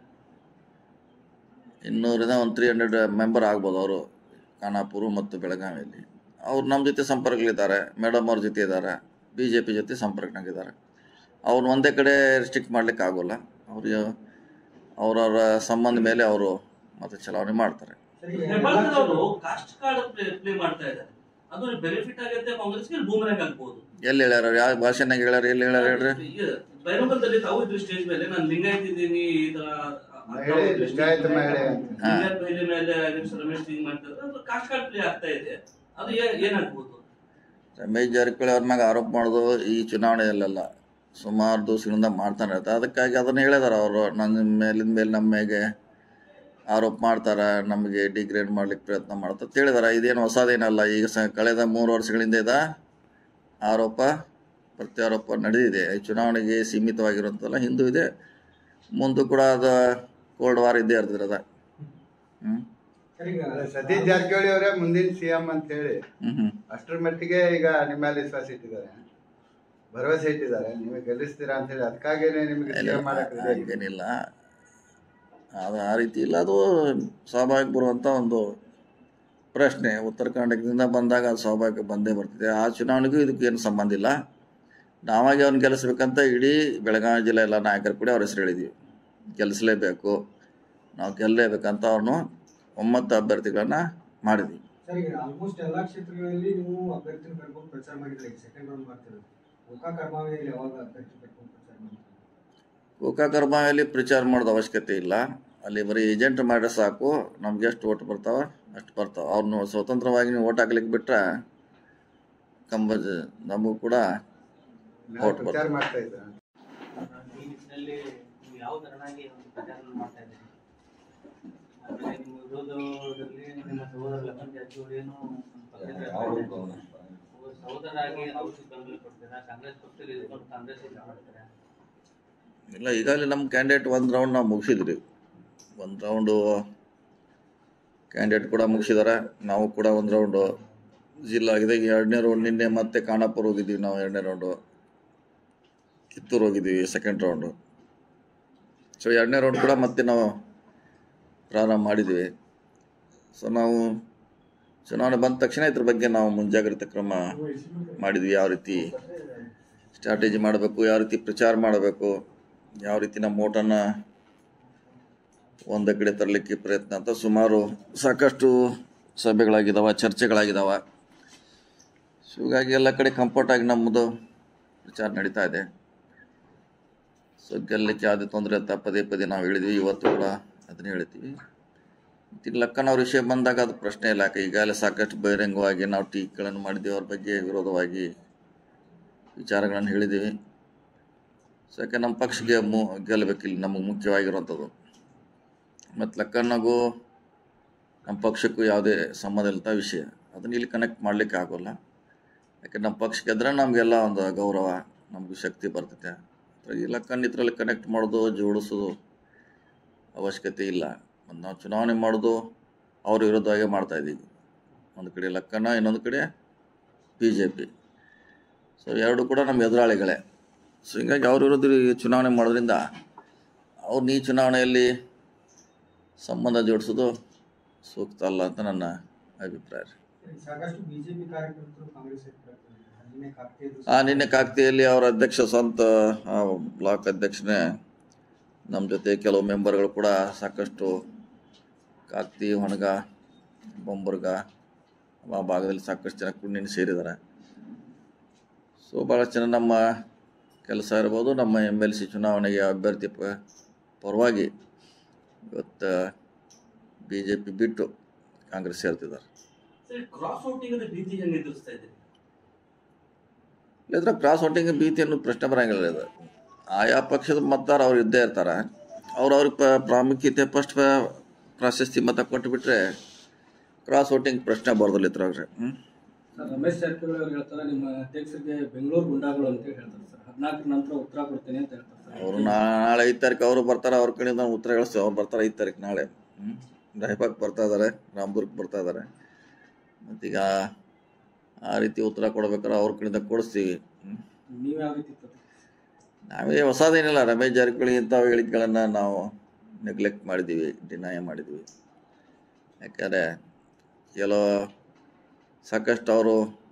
ಇನ್ನೂರಿಂದ ಒಂದು ತ್ರೀ ಹಂಡ್ರೆಡ್ ಮೆಂಬರ್ ಆಗ್ಬೋದು ಅವರು ಖಾನಾಪುರ ಮತ್ತು ಬೆಳಗಾವಿಯಲ್ಲಿ ಅವ್ರು ನಮ್ಮ ಜೊತೆ ಸಂಪರ್ಕದಲ್ಲಿದ್ದಾರೆ ಮೇಡಮ್ ಅವ್ರ ಜೊತೆ ಇದ್ದಾರೆ ಬಿ ಜೆ ಪಿ ಜೊತೆ ಸಂಪರ್ಕನಾಗಿದ್ದಾರೆ ಅವ್ರನ್ನ ಒಂದೇ ಕಡೆ ರಿಸ್ಟ್ರಿಕ್ಟ್ ಮಾಡ್ಲಿಕ್ಕೆ ಆಗೋಲ್ಲ ಅವ್ರಿಗೆ ಅವ್ರವ್ರ ಸಂಬಂಧ ಮೇಲೆ ಅವರು ಮತ್ತೆ ಚಲಾವಣೆ ಮಾಡ್ತಾರೆ ಹೆಬ್ಬಾಳ್ಕರ್ ಅವರು ಕಾಸ್ಟ್ ಕಾರ್ಡ್ ಪ್ಲೇ ಮಾಡ್ತಾ ಇದ್ದಾರೆ ಅದು ಬೆನಿಫಿಟ್ ಆಗುತ್ತೆ ಕಾಂಗ್ರೆಸ್ಗೆ ಬೂಮರಂಗ್ ಆಗ್ಬೋದು ಎಲ್ಲಿ ಹೇಳ್ಯಾರ ಅವ್ರು? ಯಾವ ಭಾಷೆನಾಗ ಹೇಳ್ಯಾರ ಎಲ್ಲಿ ಹೇಳ್ಯಾರ ಹೇಳ್ರಿ ಬೈರಂಗಲ್ದಲ್ಲಿ ತಾವು ಇದ್ರು ಸ್ಟೇಜ್ ಮೇಲೆ ನಾನು ಲಿಂಗಾಯತ್ ಇದ್ದೀನಿ ಈ ತರ ಮಹಿಳೆ ಲಿಂಗಾಯತ ಮಹಿಳೆ ಅಂತ ಹಾ. ಲಿಂಗಾಯತ್ ಮಹಿಳೆ ಮೇಲೆ ನಿಮಿಷ ರಮೇಶ್ ಹಿಂಗ್ ಮಾಡ್ತಾರೆ ಅದು ಕಾಸ್ಟ್ ಕಾರ್ಡ್ ಪ್ಲೇ ಆಗ್ತಾ ಇದೆ ಅದು ಏನ್ ಏನಾಗ್ಬೋದು ರಮೇಶ್ ಜಾರಕಿಹೊಳಿ ಅವ್ರ ಮ್ಯಾಗ ಆರೋಪ ಮಾಡೋದು ಈ ಚುನಾವಣೆಯಲ್ಲೆಲ್ಲ ಸುಮಾರು ದಿವಸಗಳಿಂದ ಮಾಡ್ತಾನೆ ಇರ್ತಾರೆ ಅದಕ್ಕಾಗಿ ಅದನ್ನು ಹೇಳಿದಾರೆ ಅವರು ನನ್ನ ಮೇಲಿನ ಮೇಲೆ ನಮ್ಮ ಮೇಲೆ ಆರೋಪ ಮಾಡ್ತಾರೆ ನಮಗೆ ಡಿಗ್ರೇಡ್ ಮಾಡ್ಲಿಕ್ಕೆ ಪ್ರಯತ್ನ ಮಾಡ್ತಾರೆ ಅಂತ ಹೇಳಿದಾರೆ ಇದೇನು ಹೊಸದೇನಲ್ಲ ಈಗ ಸ ಕಳೆದ ಮೂರು ವರ್ಷಗಳಿಂದ ಇದ ಆರೋಪ ಪ್ರತ್ಯಾರೋಪ ನಡೆದಿದೆ ಈ ಚುನಾವಣೆಗೆ ಸೀಮಿತವಾಗಿರುವಂಥಲ್ಲ ಹಿಂದೂ ಇದೆ ಮುಂದೂ ಕೂಡ ಅದು ಕೋಲ್ಡ್ ವಾರ್ ಇದ್ದೇ ಇರ್ತದೆ ಅದ ಹ್ಞೂ ಸತೀಶ್ ಜಾರಕಿಹೊಳಿ ಅವರೇ ಮುಂದಿನ ಸಿ ಎಂ ಅಂತ ಹೇಳಿ ಹ್ಞೂ ಹ್ಞೂ ಅಷ್ಟರ ಮಟ್ಟಿಗೆ ಈಗ ನಿಮ್ಮ ಮೇಲೆ ವಿಶ್ವಾಸ ಇಟ್ಟಿದ್ದಾರೆ ಭರವಸೆ ಇಟ್ಟಿದ್ದಾರೆ ನೀವು ಗೆಲ್ಲಿಸ್ತೀರಾ ಅಂತ ಹೇಳಿ ಅದಕ್ಕಾಗೇನೆ ನಿಮಗೆ ಸಿ ಎಂ ಮಾಡಕ್ಕೆ ready ಆಗಿದ್ದಾರೆ. ಏನಿಲ್ಲ ಅದು ಆ ರೀತಿ ಇಲ್ಲ ಅದು ಸ್ವಾಭಾವಿಕ ಬರುವಂಥ ಒಂದು ಪ್ರಶ್ನೆ ಉತ್ತರ ಕರ್ನಾಟಕದಿಂದ ಬಂದಾಗ ಅದು ಸ್ವಾಭಾವಿಕ ಬಂದೇ ಬರ್ತಿದೆ ಆ ಚುನಾವಣೆಗೂ ಇದಕ್ಕೆ ಏನು ಸಂಬಂಧ ಇಲ್ಲ ನಾವಾಗಿ ಅವ್ನು ಗೆಲ್ಲಿಸ್ಬೇಕಂತ ಇಡೀ ಬೆಳಗಾವಿ ಜಿಲ್ಲೆ ಎಲ್ಲ ನಾಯಕರು ಕೂಡ ಅವ್ರ ಹೆಸರು ಹೇಳಿದ್ವಿ ಗೆಲ್ಲಿಸಲೇಬೇಕು ನಾವು ಗೆಲ್ಲಲೇಬೇಕಂತ ಅವ್ರನ್ನು ಒಮ್ಮತ್ತು ಅಭ್ಯರ್ಥಿಗಳನ್ನ ಮಾಡಿದ್ವಿ ಸರ್ ಈಗ ಆಲ್ಮೋಸ್ಟ್ ಎಲ್ಲಾ ಕ್ಷೇತ್ರಗಳಲ್ಲಿ ನೀವು ಅಭ್ಯರ್ಥಿನ ಕರ್ಕೊಂಡು ಪ್ರಚಾರ ಮಾಡಿದ್ರೆ ಸೆಕೆಂಡ್ ರೌಂಡ್ ಮಾಡ್ತಿರೋದು ಗೋಕಾ ಕರ್ಮಾವಿಯಲ್ಲಿ ಯಾವಾಗ ಅಭ್ಯರ್ಥಿ ಕರ್ಕೊಂಡು ಪ್ರಚಾರ ಮಾಡ್ತಾರೆ ಗೋಕಾಕರ್ಮಾಯಲ್ಲಿ ಪ್ರಚಾರ ಮಾಡೋದು ಅವಶ್ಯಕತೆ ಇಲ್ಲ ಅಲ್ಲಿ ಬರೀ ಏಜೆಂಟ್ ಮಾಡಿದ್ರೆ ಸಾಕು ನಮ್ಗೆ ಎಷ್ಟು ಓಟ್ ಬರ್ತಾವ ಅಷ್ಟು ಬರ್ತಾವ ಅವ್ರನ್ನ ಸ್ವತಂತ್ರವಾಗಿ ನೀವು ಓಟ್ ಹಾಕ್ಲಿಕ್ಕೆ ಬಿಟ್ರೆ ಕಂಬ ನಮಗೂ ಕೂಡ ನಾವು ಓಟ್ ಪ್ರಚಾರ ಬರ್ತದೆ ಮಾಡ್ತಾ ಇದ್ದಾರೆ ಈ ನಿಟ್ಟಿನಲ್ಲಿ ನೀವು ಯಾವ ತರನಾಗಿ ಒಂದು ಪ್ರಚಾರ ಮಾಡ್ತಾ ಇದ್ದೀರಿ ಆಮೇಲೆ ನಿಮ್ಮ ವಿರೋಧದಲ್ಲಿ ನಿಮ್ಮ ಸಹೋದರ ಲಖನ್ ಜಾರಕಿಹೊಳಿಯನ್ನು ಪಕ್ಷದ ಸಹೋದರಾಗಿ ಅವರು ಬೆಂಬಲ ಕೊಡ್ತೀರಾ ಕಾಂಗ್ರೆಸ್ ಪಕ್ಷದಲ್ಲಿ ಇದ್ಕೊಂಡು ಕಾಂಗ್ರೆಸ್ ಇದು ಮಾಡ್ತೀರಾ ಇಲ್ಲ ಈಗಾಗಲೇ ನಮ್ಮ ಕ್ಯಾಂಡಿಡೇಟ್ ಒಂದು ರೌಂಡ್ ನಾವು ಮುಗಿಸಿದ್ರಿ ಒಂದು ರೌಂಡು ಕ್ಯಾಂಡಿಡೇಟ್ ಕೂಡ ಮುಗಿಸಿದಾರೆ ನಾವು ಕೂಡ ಒಂದು ರೌಂಡು ಜಿಲ್ಲಾ ಆಗಿದೆ ಈಗ ಎರಡನೇ ರೌಂಡ್ ನಿನ್ನೆ ಮತ್ತೆ ಖಾನಾಪುರ ಹೋಗಿದ್ದೀವಿ ನಾವು ಎರಡನೇ ರೌಂಡು ಕಿತ್ತೂರು ಹೋಗಿದ್ದೀವಿ ಸೆಕೆಂಡ್ ರೌಂಡು ಸೊ ಎರಡನೇ ರೌಂಡ್ ಕೂಡ ಮತ್ತೆ ನಾವು ಪ್ರಾರಂಭ ಮಾಡಿದ್ದೀವಿ ಸೊ ನಾವು ಚುನಾವಣೆ ಬಂದ ತಕ್ಷಣ ಇದ್ರ ಬಗ್ಗೆ ನಾವು ಮುಂಜಾಗ್ರತೆ ಕ್ರಮ ಮಾಡಿದ್ವಿ ಯಾವ ರೀತಿ ಸ್ಟ್ರಾಟಜಿ ಮಾಡಬೇಕು ಯಾವ ರೀತಿ ಪ್ರಚಾರ ಮಾಡಬೇಕು ಯಾವ ರೀತಿ ನಮ್ಮ ಓಟನ್ನು ಒಂದೇ ಕಡೆ ತರಲಿಕ್ಕೆ ಪ್ರಯತ್ನ ಅಂತ ಸುಮಾರು ಸಾಕಷ್ಟು ಸಭೆಗಳಾಗಿದ್ದಾವೆ ಚರ್ಚೆಗಳಾಗಿದ್ದಾವೆ ಸೊ ಹೀಗಾಗಿ ಎಲ್ಲ ಕಡೆ ಕಂಫರ್ಟ್ ಆಗಿ ನಮ್ಮದು ವಿಚಾರ ನಡೀತಾ ಇದೆ ಸೊ ಗೆಲ್ಲಕ್ಕೆ ಯಾವುದೇ ತೊಂದರೆ ಅಂತ ಪದೇ ಪದೇ ನಾವು ಹೇಳಿದ್ವಿ ಇವತ್ತು ಕೂಡ ಅದನ್ನೇ ಹೇಳ್ತೀವಿ ಮತ್ತು ಲಕ್ಕನ್ ಅವ್ರ ವಿಷಯ ಬಂದಾಗ ಅದು ಪ್ರಶ್ನೆ ಇಲ್ಲ ಯಾಕೆ ಈಗಾಗಲೇ ಸಾಕಷ್ಟು ಬಹಿರಂಗವಾಗಿ ನಾವು ಟೀಕೆಗಳನ್ನು ಮಾಡಿದ್ದೀವಿ ಅವ್ರ ಬಗ್ಗೆ ವಿರೋಧವಾಗಿ ವಿಚಾರಗಳನ್ನು ಹೇಳಿದ್ದೀವಿ ಸೊ ಯಾಕೆ ನಮ್ಮ ಪಕ್ಷಕ್ಕೆ ಮು ಗೆಲ್ಲಬೇಕಿಲ್ಲ ನಮಗೆ ಮುಖ್ಯವಾಗಿರುವಂಥದ್ದು ಮತ್ತು ಲಕ್ಕನ್ನಗೂ ನಮ್ಮ ಪಕ್ಷಕ್ಕೂ ಯಾವುದೇ ಸಂಬಂಧ ಇಲ್ಲದ ವಿಷಯ ಅದನ್ನ ಇಲ್ಲಿ ಕನೆಕ್ಟ್ ಮಾಡಲಿಕ್ಕೆ ಆಗೋಲ್ಲ ಯಾಕೆ ನಮ್ಮ ಪಕ್ಷ ಗೆದ್ರೆ ನಮಗೆಲ್ಲ ಒಂದು ಗೌರವ ನಮಗೂ ಶಕ್ತಿ ಬರ್ತೈತೆ ಈ ಲಕ್ಕನ್ ಇದ್ರಲ್ಲಿ ಕನೆಕ್ಟ್ ಮಾಡೋದು ಜೋಡಿಸೋದು ಅವಶ್ಯಕತೆ ಇಲ್ಲ ಮತ್ತು ನಾವು ಚುನಾವಣೆ ಮಾಡೋದು ಅವ್ರ ವಿರುದ್ಧವಾಗೇ ಮಾಡ್ತಾ ಇದ್ದೀವಿ ಒಂದು ಕಡೆ ಲಕ್ಕನ ಇನ್ನೊಂದು ಕಡೆ ಬಿ ಜೆ ಪಿ ಸೊ ಎರಡು ಕೂಡ ನಮ್ಮ ಎದುರಾಳಿಗಳೇ ಸೊ ಹೀಗಾಗಿ ಅವ್ರ ವಿರುದ್ಧ ಈ ಚುನಾವಣೆ ಮಾಡೋದ್ರಿಂದ ಅವ್ರನ್ನ ಈ ಚುನಾವಣೆಯಲ್ಲಿ ಸಂಬಂಧ ಜೋಡಿಸೋದು ಸೂಕ್ತ ಅಲ್ಲ ಅಂತ ನನ್ನ ಅಭಿಪ್ರಾಯ ಸಾಕಷ್ಟು ಬಿಜೆಪಿ ಕಾರ್ಯಕರ್ತರು ಕಾಂಗ್ರೆಸ್ ನಿನ್ನೆ ಕಾಕತಿಯದು ಆ ನಿನ್ನೆ ಕಾಕ್ತಿಯಲ್ಲಿ ಅವರ ಅಧ್ಯಕ್ಷ ಸ್ವಂತ ಆ, ಬ್ಲಾಕ್ ಅಧ್ಯಕ್ಷನೇ ನಮ್ಮ ಜೊತೆ ಕೆಲವು ಮೆಂಬರ್ಗಳು ಕೂಡ ಸಾಕಷ್ಟು ಕಾಕ್ತಿ ಹೊಣಗ ಬೊಂಬರ್ಗ ಆ ಭಾಗದಲ್ಲಿ ಸಾಕಷ್ಟು ಜನ ಕುಣ್ಣಿನ ಸೇರಿದ್ದಾರೆ ಸೊ ಭಾಳಷ್ಟು ಜನ ನಮ್ಮ ಕೆಲಸ ಇರ್ಬೋದು ನಮ್ಮ ಎಮ್ ಎಲ್ ಸಿ ಚುನಾವಣೆಗೆ ಅಭ್ಯರ್ಥಿ ಪ ಪರವಾಗಿ ಇವತ್ತು ಬಿ ಜೆ ಪಿ ಬಿಟ್ಟು ಕಾಂಗ್ರೆಸ್ ಸೇರ್ತಿದ್ದಾರೆ ಸರ್ ಕ್ರಾಸ್ ವೋಟಿಂಗ್ ಭೀತಿ ಹೆಂಗೆ ಎದುರಿಸ್ತಾ ಇದ್ದೀರಿ ಇಲ್ಲದ್ರೆ ಕ್ರಾಸ್ ವೋಟಿಂಗ್ ಭೀತಿ ಅನ್ನೋದು ಪ್ರಶ್ನೆ ಬರಂಗಿಲ್ಲ ಇದು ಆಯಾ ಪಕ್ಷದ ಮತದಾರ ಅವ್ರು ಇದ್ದೇ ಇರ್ತಾರೆ ಅವ್ರು ಅವ್ರಿಗೆ ಪ ಪ್ರಾಮುಖ್ಯತೆ ಫಸ್ಟ್ ಪ್ರಾಶಸ್ತಿ ಮತ ಕೊಟ್ಟುಬಿಟ್ರೆ ಕ್ರಾಸ್ ವೋಟಿಂಗ್ ಪ್ರಶ್ನೆ ಬರೋದಿಲ್ಲ ಇದ್ರಾಗ್ರೆ ಹ್ಞೂ ಸರ್ ರಮೇಶ್ ಜಾರಕಿಹೊಳಿ ಅವ್ರು ಹೇಳ್ತಾರೆ ನಿಮ್ಮ ಅಧ್ಯಕ್ಷರಿಗೆ ಬೆಂಗಳೂರು ಗುಂಡಾಗಳು ಅಂತ ಹೇಳ್ತಾರೆ ಸರ್ ಹದಿನಾಲ್ಕರ ನಂತರ ಉತ್ತರ ಕೊಡ್ತೀನಿ ಅಂತ ಹೇಳ್ತಾರೆ ಸರ್ ಅವರು ನಾಳೆ ಐದು ತಾರೀಕು ಅವರು ಬರ್ತಾರೆ ಅವ್ರ ಕಡೆಯಿಂದ ನಾವು ಉತ್ತರ ಕಳಿಸ್ತೀವಿ ಅವ್ರು ಬರ್ತಾರೆ ಐದು ತಾರೀಕು ನಾಳೆ ಹ್ಞೂ ರಾಯಬಾಗ್ ಬರ್ತಾ ಇದ್ದಾರೆ ರಾಮದುರ್ಗ್ ಬರ್ತಾ ಇದ್ದಾರೆ ಮತ್ತೀಗ ಆ ರೀತಿ ಉತ್ತರ ಕೊಡ್ಬೇಕಾದ್ರೆ ಅವ್ರ ಕಡೆಯಿಂದ ಕೊಡಿಸ್ತೀವಿ ಹ್ಞೂ ನೀವು ಯಾವ ರೀತಿ ಪ್ರತಿ- ನಾವೇ ಹೊಸದೇನಿಲ್ಲ ರಮೇಶ್ ಜಾರಕಿಹೊಳಿ ಇಂಥ ಹೇಳಿಕೆಗಳನ್ನು ನಾವು ನೆಗ್ಲೆಕ್ಟ್ ಮಾಡಿದ್ದೀವಿ ಡಿನಾಯ ಮಾಡಿದ್ದೀವಿ ಯಾಕಂದರೆ ಕೆಲವು ಸಾಕಷ್ಟು ಅವರು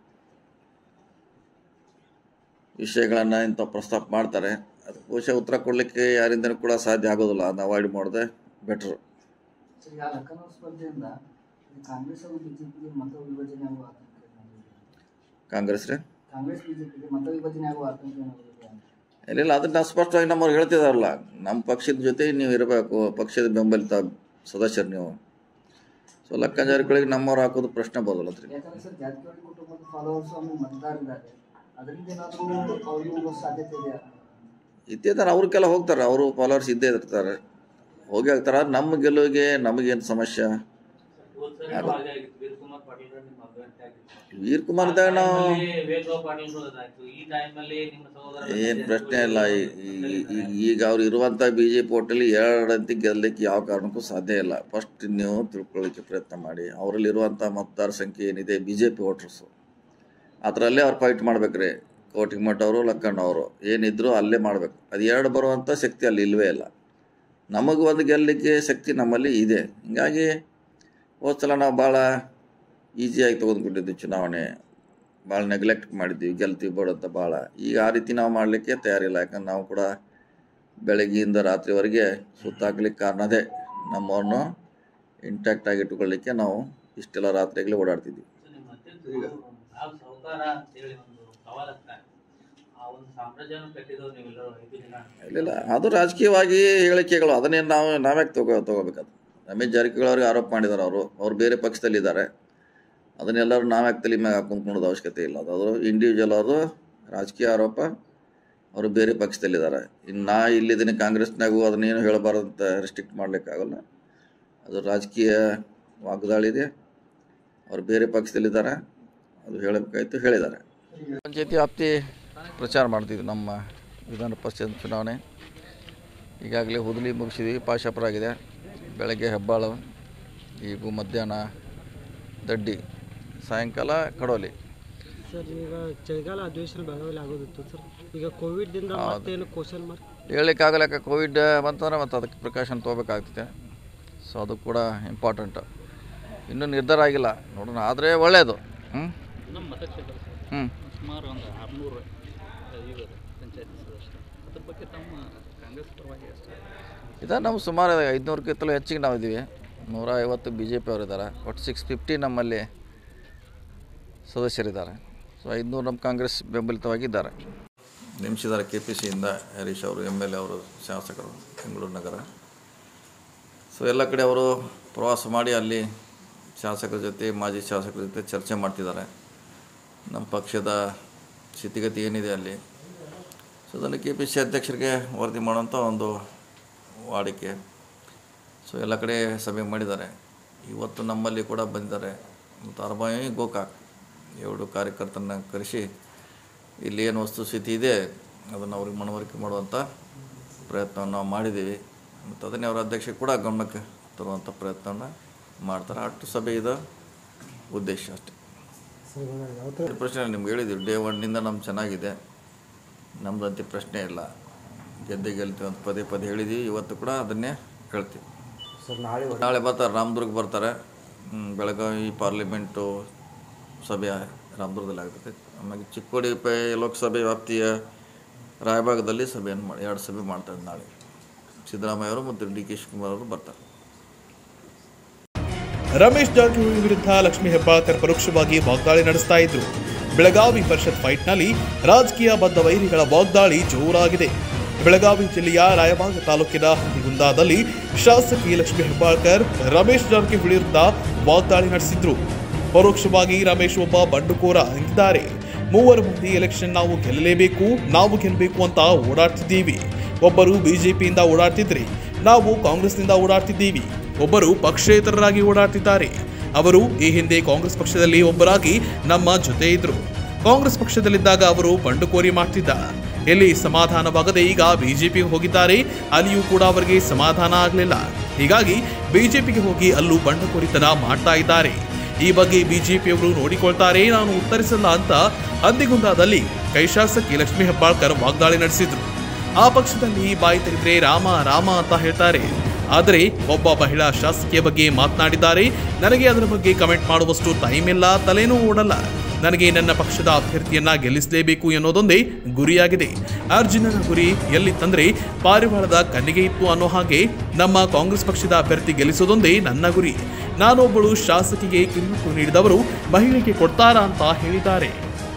ವಿಷಯಗಳನ್ನು ಇಂಥ ಪ್ರಸ್ತಾಪ ಮಾಡ್ತಾರೆ ಅದಕ್ಕೆ ಬಹುಶಃ ಉತ್ತರ ಕೊಡಲಿಕ್ಕೆ ಯಾರಿಂದನೂ ಕೂಡ ಸಾಧ್ಯ ಆಗೋದಿಲ್ಲ ಅದನ್ನ ಅವಾಯ್ಡ್ ಮಾಡೋದೇ ಬೆಟ್ರು ಸರ್ ಈಗ ಲಖನೌ ಸ್ಪರ್ಧೆಯಿಂದ ಈ ಕಾಂಗ್ರೆಸ್ ಹಾಗೂ ಬಿಜೆಪಿಗೆ ಮತ ವಿಭಜನೆ ಆಗುವ ಆತಂಕ ಏನಾದರೂ ಕಾಂಗ್ರೆಸ್ ರೀ ಕಾಂಗ್ರೆಸ್ ಬಿಜೆಪಿಗೆ ಮತ ವಿಭಜನೆ ಆಗುವ ಆತಂಕ ಏನಾದರೂ ಇದೆಯಾ ಅಂತ ಇಲ್ಲ ಅದನ್ನ ನಾವು ಸ್ಪಷ್ಟವಾಗಿ ನಮ್ಮವ್ರು ಹೇಳ್ತಿದಾರಲ್ಲ ನಮ್ಮ ಪಕ್ಷದ ಜೊತೆ ನೀವು ಇರಬೇಕು ಪಕ್ಷದ ಬೆಂಬಲಿತ ಸದಸ್ಯರು ನೀವು ಸೊ ಲಕ್ಕ ಜಾರಕಿಹೊಳಿಗೆ ನಮ್ಮವ್ರು ಹಾಕೋದು ಪ್ರಶ್ನೆ ಬರೋದಿಲ್ಲ ರೀ ಯಾಕಂದ್ರೆ ಸರ್ ಜಾರಕಿಹೊಳಿ ಕುಟುಂಬದ ಫಾಲೋವರ್ಸ್ ಆಮೇಲೆ ಮತದಾರರಿದ್ದಾರೆ ಅದರಿಂದ ಏನಾದರೂ ಅವ್ರಿಗೆ ಹೋಗೋ ಸಾಧ್ಯತೆ ಇದೆಯಾ ಇದ್ದೇ ಥರ ಅವ್ರಿಗೆಲ್ಲ ಹೋಗ್ತಾರೆ ಅವರು ಫಾಲೋವರ್ಸ್ ಇದ್ದೇ ಇರ್ತಾರೆ ಹೋಗಿ ಆಗ್ತಾರೆ ನಮ್ಮ ಗೆಲುವಿಗೆ ನಮಗೇನು ಸಮಸ್ಯೆ ಹೋದ್ ಸರಿ ಹಾಗೆ ಆಗಿತ್ತು ವೀರ್ ಕುಮಾರ್ ಪಾಟೀಲ್ ನಿಮ್ಮ ಅಭ್ಯರ್ಥಿ ಆಗಿತ್ತು ವೀರ್ ಕುಮಾರ್ದಾಗ ನಾವು ವೇಗರಾವ್ ಪಾಟೀಲ್ ಅದಾಯ್ತು ಈ ಟೈಮಲ್ಲಿ ನಿಮ್ಮ ಸಹೋದರ ಏನು ಪ್ರಶ್ನೆ ಇಲ್ಲ ಈ- ಈ- ಈ- ಈಗ ಅವ್ರು ಇರುವಂಥ ಬಿ ಜೆ ಪಿ ಒಟ್ಟಲ್ಲಿ ಎರಡಂತಿ ಗೆಲ್ಲಲಿಕ್ಕೆ ಯಾವ ಕಾರಣಕ್ಕೂ ಸಾಧ್ಯ ಇಲ್ಲ ಫಸ್ಟ್ ನೀವು ತಿಳ್ಕೊಳ್ಳಿಕ್ಕೆ ಪ್ರಯತ್ನ ಮಾಡಿ ಅವರಲ್ಲಿ ಇರುವಂಥ ಮತದಾರ ಸಂಖ್ಯೆ ಏನಿದೆ ಬಿ ಜೆ ಪಿ ವೋಟರ್ಸು ಅದರಲ್ಲೇ ಅವ್ರು ಫೈಟ್ ಮಾಡ್ಬೇಕ್ರಿ ಕೋಟಿಮಠ ಅವರು ಲಕ್ಕಣ್ಣ ಅವರು ಏನಿದ್ರು ಅಲ್ಲೇ ಮಾಡಬೇಕು ಅದು ಎರಡು ಬರುವಂಥ ಶಕ್ತಿ ಅಲ್ಲಿ ಇಲ್ಲವೇ ಇಲ್ಲ ನಮಗೆ ಒಂದು ಗೆಲ್ಲಲಿಕ್ಕೆ ಶಕ್ತಿ ನಮ್ಮಲ್ಲಿ ಇದೆ ಹಿಂಗಾಗಿ ಹೋದ ಸಲ ನಾವು ಭಾಳ ಈಸಿಯಾಗಿ ತೊಗೊಂಡ್ಬಿಟ್ಟಿದ್ವಿ ಚುನಾವಣೆ ಭಾಳ ನೆಗ್ಲೆಕ್ಟ್ ಮಾಡಿದ್ವಿ ಗೆಲ್ತೀವಿ ಬಿಡಂತ ಭಾಳ ಈಗ ಆ ರೀತಿ ನಾವು ಮಾಡಲಿಕ್ಕೆ ತಯಾರಿಲ್ಲ ಯಾಕಂದ್ರೆ ನಾವು ಕೂಡ ಬೆಳಗ್ಗೆಯಿಂದ ರಾತ್ರಿವರೆಗೆ ಸುತ್ತಾಕ್ಲಿಕ್ಕೆ ಕಾರಣ ಅದೇ ನಮ್ಮವನ್ನು ಇಂಟ್ಯಾಕ್ಟ್ ಆಗಿ ಇಟ್ಕೊಳ್ಳಿಕ್ಕೆ ನಾವು ಇಷ್ಟೆಲ್ಲ ರಾತ್ರಿಗಳೇ ಓಡಾಡ್ತಿದ್ವಿ ನಿಮ್ಮ ಅಧ್ಯಕ್ಷರು ನಾವು ಸಹಕಾರ ಅಂತೇಳಿ ಒಂದು ಸವಾಲತ್ತ ಆ ಒಂದು ಸಾಮ್ರಾಜ್ಯವನ್ನು ಕಟ್ಟಿದವರು ನೀವೆಲ್ಲರೂ ಐದು ಜನ ಇಲ್ಲ ಅದು ರಾಜಕೀಯವಾಗಿ ಹೇಳಿಕೆಗಳು ಅದನ್ನೇನು ನಾವು ನಾವ್ಯಾಕೆ ತಗೋ ತಗೋಬೇಕದು ರಮೇಶ್ ಜಾರಕಿಹೊಳಿ ಅವ್ರಿಗೆ ಆರೋಪ ಮಾಡಿದ್ದಾರೆ ಅವರು ಅವ್ರು ಬೇರೆ ಪಕ್ಷದಲ್ಲಿದ್ದಾರೆ ಅದನ್ನೆಲ್ಲರೂ ನಾವ್ಯಾಕೆ ತಲೆ ಮ್ಯಾಗ ಹಾಕೊಂಡು ಕೊಡೋದು ಅವಶ್ಯಕತೆ ಇಲ್ಲ ಅದು ಅವರು ಇಂಡಿವಿಜುವಲ್ ಅವರು ರಾಜಕೀಯ ಆರೋಪ ಅವರು ಬೇರೆ ಪಕ್ಷದಲ್ಲಿದ್ದಾರೆ ಇನ್ನು ನಾ ಇಲ್ಲಿದ್ದೀನಿ ಕಾಂಗ್ರೆಸ್ನಾಗೂ ಅದನ್ನೇನು ಹೇಳಬಾರ್ದು ಅಂತ ರೆಸ್ಟ್ರಿಕ್ಟ್ ಮಾಡಲಿಕ್ಕಾಗಲ್ಲ ಅದು ರಾಜಕೀಯ ವಾಗ್ದಾಳಿ ಇದೆ ಅವರು ಬೇರೆ ಪಕ್ಷದಲ್ಲಿದ್ದಾರೆ ಅದು ಹೇಳಬೇಕಾಯ್ತು ಹೇಳಿದ್ದಾರೆ ಪಂಚಾಯತಿ ವ್ಯಾಪ್ತಿ ಪ್ರಚಾರ ಮಾಡ್ತಿದ್ವಿ ನಮ್ಮ ವಿಧಾನ ಪರಿಷತ್ ಚುನಾವಣೆ ಈಗಾಗಲೇ ಹುದಲಿ ಮುಗಿಸಿದ್ವಿ ಪಾಶಾಪುರ ಆಗಿದೆ ಬೆಳಗ್ಗೆ ಹೆಬ್ಬಾಳು ಈಗ ಮಧ್ಯಾಹ್ನ ದಡ್ಡಿ ಸಾಯಂಕಾಲ ಕಡೋಲಿ ಸರ್ ಈಗ ಚಳಿಗಾಲ ಅಧಿವೇಶನ ಬೆಳಗಾವಿಯಲ್ಲಿ ಆಗೋದಿತ್ತು ಸರ್ ಈಗ ಕೋವಿಡ್ದಿಂದ ಹೌದು. ಮತ್ತೇನು ಕ್ವಶನ್ ಮಾರ್ಕ್ ಹೇಳಲಿಕ್ಕಾಗಲ್ಲ ಯಾಕೆ ಕೋವಿಡ್ ಬಂತಂದ್ರೆ ಮತ್ತು ಅದಕ್ಕೆ ಪ್ರಿಕಾಷನ್ ತೊಗೋಬೇಕಾಗ್ತದೆ ಸೊ ಅದು ಕೂಡ ಇಂಪಾರ್ಟೆಂಟ್ ಇನ್ನೂ ನಿರ್ಧಾರ ಆಗಿಲ್ಲ ನೋಡೋಣ ಆದರೆ ಒಳ್ಳೆಯದು ಹ್ಞೂ ನಮ್ಮ ಮತಕ್ಷೇತ್ರ ಹ್ಞೂ ಸುಮಾರು ಒಂದು ಆರುನೂರು ಇವರು ಪಂಚಾಯತಿ ಸದಸ್ಯರು ಅದ್ರ ಬಗ್ಗೆ ತಮ್ಮ ಕಾಂಗ್ರೆಸ್ ಪರವಾಗಿ ಅಷ್ಟೇ ಇದೆ ನಾವು ಸುಮಾರು ಐದುನೂರಕ್ಕಿಂತಲೂ ಹೆಚ್ಚಿಗೆ ನಾವು ಇದ್ದೀವಿ ನೂರ ಐವತ್ತು ಬಿ ಜೆ ಪಿ ಅವರಿದ್ದಾರೆ ಒಟ್ಟು ಸಿಕ್ಸ್ ಫಿಫ್ಟಿ ನಮ್ಮಲ್ಲಿ ಸದಸ್ಯರಿದ್ದಾರೆ ಸೊ ಐದುನೂರು ನಮ್ಮ ಕಾಂಗ್ರೆಸ್ ಬೆಂಬಲಿತವಾಗಿದ್ದಾರೆ ನೇಮಿಸಿದ್ದಾರೆ ಕೆ ಪಿ ಸಿಯಿಂದ ಹರೀಶ್ ಅವರು ಎಮ್ ಎಲ್ ಎ ಅವರು ಶಾಸಕರು ಬೆಂಗಳೂರು ನಗರ ಸೊ ಎಲ್ಲ ಕಡೆ ಅವರು ಪ್ರವಾಸ ಮಾಡಿ ಅಲ್ಲಿ ಶಾಸಕರ ಜೊತೆ ಮಾಜಿ ಶಾಸಕರ ಜೊತೆ ಚರ್ಚೆ ಮಾಡ್ತಿದ್ದಾರೆ ನಮ್ಮ ಪಕ್ಷದ ಸ್ಥಿತಿಗತಿ ಏನಿದೆ ಅಲ್ಲಿ ಸೊ ಅದನ್ನು ಕೆ ಪಿ ಸಿ ಅಧ್ಯಕ್ಷರಿಗೆ ವರದಿ ಮಾಡೋಂಥ ಒಂದು ವಾಡಿಕೆ ಸೊ ಎಲ್ಲ ಕಡೆ ಸಭೆ ಮಾಡಿದ್ದಾರೆ ಇವತ್ತು ನಮ್ಮಲ್ಲಿ ಕೂಡ ಬಂದಿದ್ದಾರೆ ಮತ್ತು ಅರಬಾಯಿ ಗೋಕಾಕ್ ಎರಡು ಕಾರ್ಯಕರ್ತರನ್ನ ಕರೆಸಿ ಇಲ್ಲಿ ಏನು ವಸ್ತುಸ್ಥಿತಿ ಇದೆ ಅದನ್ನು ಅವ್ರಿಗೆ ಮನವರಿಕೆ ಮಾಡುವಂಥ ಪ್ರಯತ್ನವನ್ನು ನಾವು ಮಾಡಿದ್ದೀವಿ ಮತ್ತು ಅದನ್ನೇ ಅವರ ಅಧ್ಯಕ್ಷ ಕೂಡ ಗಮನಕ್ಕೆ ತರುವಂಥ ಪ್ರಯತ್ನವನ್ನು ಮಾಡ್ತಾರೆ ಅಷ್ಟು ಸಭೆ ಇದು ಉದ್ದೇಶ ಅಷ್ಟೇ ಈ ಪ್ರಶ್ನೆ ನಿಮ್ಗೆ ಹೇಳಿದ್ದೀವಿ ಡೇ ಒನ್ನಿಂದ ನಮ್ಗೆ ಚೆನ್ನಾಗಿದೆ ನಮ್ಮದಂತೆ ಪ್ರಶ್ನೆ ಇಲ್ಲ ಗೆದ್ದೆ ಗೆಲ್ತೀವಿ ಅಂತ ಪದೇ ಪದೇ ಹೇಳಿದ್ದೀವಿ ಇವತ್ತು ಕೂಡ ಅದನ್ನೇ ಹೇಳ್ತೀವಿ ಸರ್ ನಾಳೆ ನಾಳೆ ಬರ್ತಾರೆ ರಾಮದುರ್ಗ ಬರ್ತಾರೆ ಹ್ಮ್, ಬೆಳಗಾವಿ ಪಾರ್ಲಿಮೆಂಟು ಸಭೆ ರಾಮದುರ್ಗದಲ್ಲಿ ಆಗ್ತದೆ ಆಮೇಲೆ ಚಿಕ್ಕೋಡಿ ಪೈ ಲೋಕಸಭೆ ವ್ಯಾಪ್ತಿಯ ರಾಯಭಾಗದಲ್ಲಿ ಸಭೆಯನ್ನು ಮಾಡಿ ಎರಡು ಸಭೆ ಮಾಡ್ತಾರೆ ನಾಳೆ ಸಿದ್ದರಾಮಯ್ಯ ಅವರು ಮತ್ತು ಡಿ ಕೆ ಶಿವಕುಮಾರ್ ಅವರು ಬರ್ತಾರೆ ರಮೇಶ್ ಜಾರಕಿಹೊಳಿ ವಿರುದ್ಧ ಲಕ್ಷ್ಮೀ ಹೆಬ್ಬಾಳ್ಕರ್ ಪರೋಕ್ಷವಾಗಿ ವಾಗ್ದಾಳಿ ನಡೆಸ್ತಾ ಇದ್ರು ಬೆಳಗಾವಿ ಪರಿಷತ್ ಫೈಟ್ನಲ್ಲಿ ರಾಜಕೀಯ ಬದ್ಧ ವೈರಿಗಳ ವಾಗ್ದಾಳಿ ಜೋರಾಗಿದೆ ಬೆಳಗಾವಿ ಜಿಲ್ಲೆಯ ರಾಯಬಾಗ ತಾಲೂಕಿನ ಹಂದಿಗುಂದಾದಲ್ಲಿ ಶಾಸಕಿ ಲಕ್ಷ್ಮೀ ಹೆಬ್ಬಾಳ್ಕರ್ ರಮೇಶ್ ಜಾರಕಿಹೊಳಿ ವಿರುದ್ಧ ವಾಗ್ದಾಳಿ ನಡೆಸಿದ್ರು ಪರೋಕ್ಷವಾಗಿ ರಮೇಶ್ ಒಬ್ಬ ಬಂಡುಕೋರ ಎಂದಿದ್ದಾರೆ ಮೂವರು ಮಂದಿ ಎಲೆಕ್ಷನ್ ನಾವು ಗೆಲ್ಲಲೇಬೇಕು ನಾವು ಗೆಲ್ಲಬೇಕು ಅಂತ ಓಡಾಡ್ತಿದ್ದೀವಿ ಒಬ್ಬರು ಬಿಜೆಪಿಯಿಂದ ಓಡಾಡ್ತಿದ್ರೆ ನಾವು ಕಾಂಗ್ರೆಸ್ನಿಂದ ಓಡಾಡ್ತಿದ್ದೀವಿ ಒಬ್ಬರು ಪಕ್ಷೇತರರಾಗಿ ಓಡಾಡ್ತಿದ್ದಾರೆ ಅವರು ಈ ಹಿಂದೆ ಕಾಂಗ್ರೆಸ್ ಪಕ್ಷದಲ್ಲಿ ಒಬ್ಬರಾಗಿ ನಮ್ಮ ಜೊತೆ ಇದ್ರು ಕಾಂಗ್ರೆಸ್ ಪಕ್ಷದಲ್ಲಿದ್ದಾಗ ಅವರು ಬಂಡುಕೋರಿ ಮಾಡ್ತಿದ್ದ ಎಲ್ಲಿ ಸಮಾಧಾನವಾಗದೆ ಈಗ ಬಿಜೆಪಿಗೆ ಹೋಗಿದ್ದಾರೆ ಅಲ್ಲಿಯೂ ಕೂಡ ಅವರಿಗೆ ಸಮಾಧಾನ ಆಗಲಿಲ್ಲ ಹೀಗಾಗಿ ಬಿಜೆಪಿಗೆ ಹೋಗಿ ಅಲ್ಲೂ ಬಂಡುಕೋರಿತನ ಮಾಡ್ತಾ ಇದ್ದಾರೆ ಈ ಬಗ್ಗೆ ಬಿಜೆಪಿಯವರು ನೋಡಿಕೊಳ್ತಾರೆ ನಾನು ಉತ್ತರಿಸಲ್ಲ ಅಂತ ಹಂದಿಗುಂದಾದಲ್ಲಿ ಕೈ ಶಾಸಕಿ ಲಕ್ಷ್ಮೀ ಹೆಬ್ಬಾಳ್ಕರ್ ವಾಗ್ದಾಳಿ ನಡೆಸಿದ್ರು ಆ ಪಕ್ಷದಲ್ಲಿ ಬಾಯಿ ತೆಗೆದ್ರೆ ರಾಮ ರಾಮ ಅಂತ ಹೇಳ್ತಾರೆ ಆದರೆ ಒಬ್ಬ ಮಹಿಳಾ ಶಾಸಕಿಯ ಬಗ್ಗೆ ಮಾತನಾಡಿದ್ದಾರೆ ನನಗೆ ಅದರ ಬಗ್ಗೆ ಕಮೆಂಟ್ ಮಾಡುವಷ್ಟು ಟೈಮ್ ಇಲ್ಲ ತಲೆನೂ ಓಡಲ್ಲ ನನಗೆ ನನ್ನ ಪಕ್ಷದ ಅಭ್ಯರ್ಥಿಯನ್ನ ಗೆಲ್ಲಿಸಲೇಬೇಕು ಎನ್ನುವುದೊಂದೇ ಗುರಿಯಾಗಿದೆ ಅರ್ಜುನನ ಗುರಿ ಎಲ್ಲಿತ್ತಂದ್ರೆ ಪಾರಿವಾಳದ ಕಣ್ಣಿಗೆ ಇತ್ತು ಅನ್ನೋ ಹಾಗೆ ನಮ್ಮ ಕಾಂಗ್ರೆಸ್ ಪಕ್ಷದ ಅಭ್ಯರ್ಥಿ ಗೆಲ್ಲಿಸೋದೊಂದೇ ನನ್ನ ಗುರಿ ನಾನೊಬ್ಬಳು ಶಾಸಕಿಗೆ ಕಿಮ್ಮತ್ತು ನೀಡಿದವರು ಮಹಿಳೆಗೆ ಕೊಡ್ತಾರಾ ಅಂತ ಹೇಳಿದ್ದಾರೆ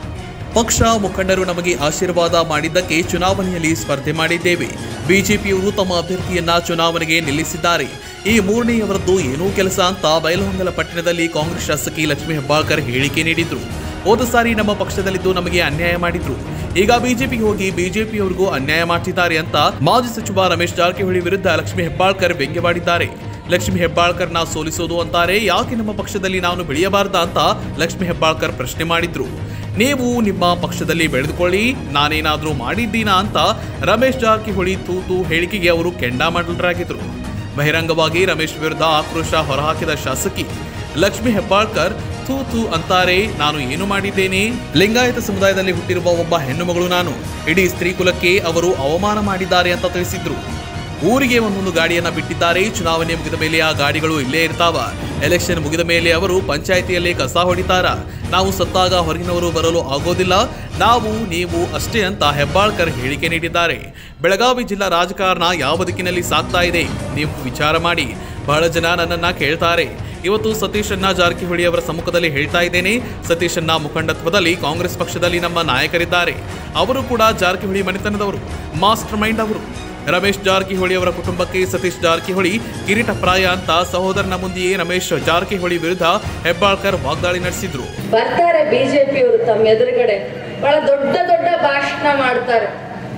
ಪಕ್ಷ ಮುಖಂಡರು ನಮಗೆ ಆಶೀರ್ವಾದ ಮಾಡಿದ್ದಕ್ಕೆ ಚುನಾವಣೆಯಲ್ಲಿ ಸ್ಪರ್ಧೆ ಮಾಡಿದ್ದೇವೆ ಬಿಜೆಪಿಯವರು ತಮ್ಮ ಅಭ್ಯರ್ಥಿಯನ್ನ ಚುನಾವಣೆಗೆ ನಿಲ್ಲಿಸಿದ್ದಾರೆ ಈ ಮೂರನೆಯವರದ್ದು ಏನೂ ಕೆಲಸ ಅಂತ ಬಯಲಹೊಂಗಲ ಪಟ್ಟಣದಲ್ಲಿ ಕಾಂಗ್ರೆಸ್ ಶಾಸಕಿ ಲಕ್ಷ್ಮೀ ಹೆಬ್ಬಾಳ್ಕರ್ ಹೇಳಿಕೆ ನೀಡಿದ್ರು ಹೋದ ಸಾರಿ ನಮ್ಮ ಪಕ್ಷದಲ್ಲಿದ್ದು ನಮಗೆ ಅನ್ಯಾಯ ಮಾಡಿದ್ರು ಈಗ ಬಿಜೆಪಿಗೆ ಹೋಗಿ ಬಿಜೆಪಿಯವರಿಗೂ ಅನ್ಯಾಯ ಮಾಡ್ತಿದ್ದಾರೆ ಅಂತ ಮಾಜಿ ಸಚಿವ ರಮೇಶ್ ಜಾರಕಿಹೊಳಿ ವಿರುದ್ಧ ಲಕ್ಷ್ಮೀ ಹೆಬ್ಬಾಳ್ಕರ್ ವ್ಯಂಗ್ಯವಾಡಿದ್ದಾರೆ ಲಕ್ಷ್ಮೀ ಹೆಬ್ಬಾಳ್ಕರ್ನ ಸೋಲಿಸೋದು ಅಂತಾರೆ ಯಾಕೆ ನಮ್ಮ ಪಕ್ಷದಲ್ಲಿ ನಾನು ಬೆಳೆಯಬಾರ್ದ ಅಂತ ಲಕ್ಷ್ಮೀ ಹೆಬ್ಬಾಳ್ಕರ್ ಪ್ರಶ್ನೆ ಮಾಡಿದ್ರು ನೀವು ನಿಮ್ಮ ಪಕ್ಷದಲ್ಲಿ ಬೆಳೆದುಕೊಳ್ಳಿ ನಾನೇನಾದ್ರೂ ಮಾಡಿದ್ದೀನಾ ಅಂತ ರಮೇಶ್ ಜಾರಕಿಹೊಳಿ ತೂತು ಹೇಳಿಕೆಗೆ ಅವರು ಕೆಂಡಾಮಂಡಲರಾಗಿದ್ರು ಬಹಿರಂಗವಾಗಿ ರಮೇಶ್ ವಿರುದ್ಧ ಆಕ್ರೋಶ ಹೊರಹಾಕಿದ ಶಾಸಕಿ ಲಕ್ಷ್ಮೀ ಹೆಬ್ಬಾಳ್ಕರ್ ತೂತು ಅಂತಾರೆ ನಾನು ಏನು ಮಾಡಿದ್ದೇನೆ ಲಿಂಗಾಯತ ಸಮುದಾಯದಲ್ಲಿ ಹುಟ್ಟಿರುವ ಒಬ್ಬ ಹೆಣ್ಣು ಮಗಳು ನಾನು ಇಡೀ ಸ್ತ್ರೀ ಕುಲಕ್ಕೆ ಅವರು ಅವಮಾನ ಮಾಡಿದ್ದಾರೆ ಅಂತ ತಿಳಿಸಿದ್ರು ಊರಿಗೆ ಒಂದೊಂದು ಗಾಡಿಯನ್ನ ಬಿಟ್ಟಿದ್ದಾರೆ ಚುನಾವಣೆ ಮುಗಿದ ಮೇಲೆ ಆ ಗಾಡಿಗಳು ಇಲ್ಲೇ ಇರ್ತಾವ ಎಲೆಕ್ಷನ್ ಮುಗಿದ ಮೇಲೆ ಅವರು ಪಂಚಾಯಿತಿಯಲ್ಲಿ ಕಸ ಹೊಡಿತಾರ ನಾವು ಸತ್ತಾಗ ಹೊರಗಿನವರು ಬರಲು ಆಗೋದಿಲ್ಲ ನಾವು ನೀವು ಅಷ್ಟೇ ಅಂತ ಹೆಬ್ಬಾಳ್ಕರ್ ಹೇಳಿಕೆ ನೀಡಿದ್ದಾರೆ ಬೆಳಗಾವಿ ಜಿಲ್ಲಾ ರಾಜಕಾರಣ ಯಾವ ದಿಕ್ಕಿನಲ್ಲಿ ಸಾಗ್ತಾ ಇದೆ ನೀವು ವಿಚಾರ ಮಾಡಿ ಬಹಳ ಜನ ನನ್ನನ್ನ ಕೇಳ್ತಾರೆ ಇವತ್ತು ಸತೀಶಣ್ಣ ಜಾರಕಿಹೊಳಿ ಅವರ ಸಮ್ಮುಖದಲ್ಲಿ ಹೇಳ್ತಾ ಇದ್ದೇನೆ ಸತೀಶಣ್ಣ ಮುಖಂಡತ್ವದಲ್ಲಿ ಕಾಂಗ್ರೆಸ್ ಪಕ್ಷದಲ್ಲಿ ನಮ್ಮ ನಾಯಕರಿದ್ದಾರೆ ಅವರು ಕೂಡ ಜಾರಕಿಹೊಳಿ ಮನೆತನದವರು ಮಾಸ್ಟರ್ ಮೈಂಡ್ ಅವರು ರಮೇಶ್ ಜಾರಕಿಹೊಳಿ ಅವರ ಕುಟುಂಬಕ್ಕೆ ಸತೀಶ್ ಜಾರಕಿಹೊಳಿ ಕಿರೀಟಪ್ರಾಯ ಅಂತ ಸಹೋದರನ ಮುಂದೆಯೇ ರಮೇಶ್ ಜಾರಕಿಹೊಳಿ ವಿರುದ್ಧ ಹೆಬ್ಬಾಳ್ಕರ್ ವಾಗ್ದಾಳಿ ನಡೆಸಿದ್ರು ಬರ್ತಾರೆ ಬಿಜೆಪಿಯವರು ತಮ್ಮ ಎದುರುಗಡೆ ಬಹಳ ದೊಡ್ಡ ದೊಡ್ಡ ಭಾಷಣ ಮಾಡ್ತಾರೆ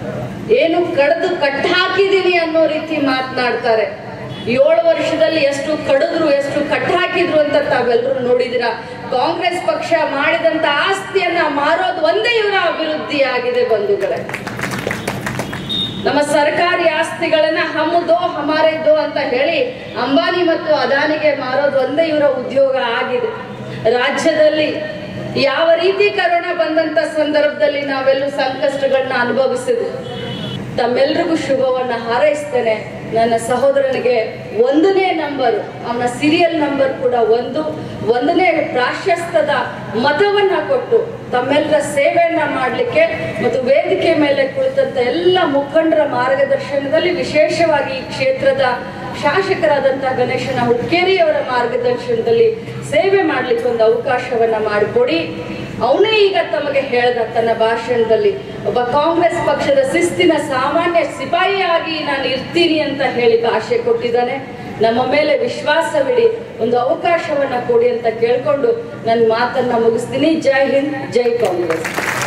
ಏನು ಕಡ್ದು ಕಟ್ ಹಾಕಿದೀವಿ ಅನ್ನೋ ರೀತಿ ಮಾತನಾಡ್ತಾರೆ ಏಳು ವರ್ಷದಲ್ಲಿ ಎಷ್ಟು ಕಡಿದ್ರು ಎಷ್ಟು ಕಟ್ ಹಾಕಿದ್ರು ಅಂತ ತಾವೆಲ್ಲರೂ ನೋಡಿದಿರ ಕಾಂಗ್ರೆಸ್ ಪಕ್ಷ ಮಾಡಿದಂತ ಆಸ್ತಿಯನ್ನ ಮಾರೋದು ಒಂದೇ ಇವರ ಅಭಿವೃದ್ಧಿ ಆಗಿದೆ ಬಂಧುಗಳೇ ನಮ್ಮ ಸರ್ಕಾರಿ ಆಸ್ತಿಗಳನ್ನ ಹಮ್ಮದೋ ಹಮಾರದ್ದೋ ಅಂತ ಹೇಳಿ ಅಂಬಾನಿ ಮತ್ತು ಅದಾನಿಗೆ ಮಾರೋದು ಒಂದೇ ಇವರ ಉದ್ಯೋಗ ಆಗಿದೆ ರಾಜ್ಯದಲ್ಲಿ ಯಾವ ರೀತಿ ಕರೋನಾ ಬಂದಂತ ಸಂದರ್ಭದಲ್ಲಿ ನಾವೆಲ್ಲೂ ಸಂಕಷ್ಟಗಳನ್ನ ಅನುಭವಿಸಿದ್ವಿ ತಮ್ಮೆಲ್ರಿಗೂ ಶುಭವನ್ನ ಹಾರೈಸ್ತೇನೆ ನನ್ನ ಸಹೋದರನಿಗೆ ಒಂದನೇ ನಂಬರ್ ಅವನ ಸೀರಿಯಲ್ ನಂಬರ್ ಕೂಡ ಒಂದು ಒಂದನೇ ಪ್ರಾಶಸ್ತ್ಯದ ಮತವನ್ನ ಕೊಟ್ಟು ತಮ್ಮೆಲ್ಲರ ಸೇವೆಯನ್ನ ಮಾಡಲಿಕ್ಕೆ ಮತ್ತು ವೇದಿಕೆ ಮೇಲೆ ಕುಳಿತಂತ ಎಲ್ಲ ಮುಖಂಡರ ಮಾರ್ಗದರ್ಶನದಲ್ಲಿ ವಿಶೇಷವಾಗಿ ಈ ಕ್ಷೇತ್ರದ ಶಾಸಕರಾದಂಥ ಗಣೇಶನ ಹುಕ್ಕೇರಿಯವರ ಮಾರ್ಗದರ್ಶನದಲ್ಲಿ ಸೇವೆ ಮಾಡ್ಲಿಕ್ಕೆ ಒಂದು ಅವಕಾಶವನ್ನ ಮಾಡಿಕೊಡಿ ಅವನೇ ಈಗ ತಮಗೆ ಹೇಳ್ದ ತನ್ನ ಭಾಷಣದಲ್ಲಿ ಒಬ್ಬ ಕಾಂಗ್ರೆಸ್ ಪಕ್ಷದ ಶಿಸ್ತಿನ ಸಾಮಾನ್ಯ ಸಿಪಾಯಿಯಾಗಿ ನಾನು ಇರ್ತೀನಿ ಅಂತ ಹೇಳಿ ಆಶೆ ಕೊಟ್ಟಿದ್ದಾನೆ ನಮ್ಮ ಮೇಲೆ ವಿಶ್ವಾಸವಿಡಿ ಒಂದು ಅವಕಾಶವನ್ನ ಕೊಡಿ ಅಂತ ಕೇಳ್ಕೊಂಡು ನನ್ನ ಮಾತನ್ನ ಮುಗಿಸ್ತೀನಿ ಜೈ ಹಿಂದ್ ಜೈ ಕಾಂಗ್ರೆಸ್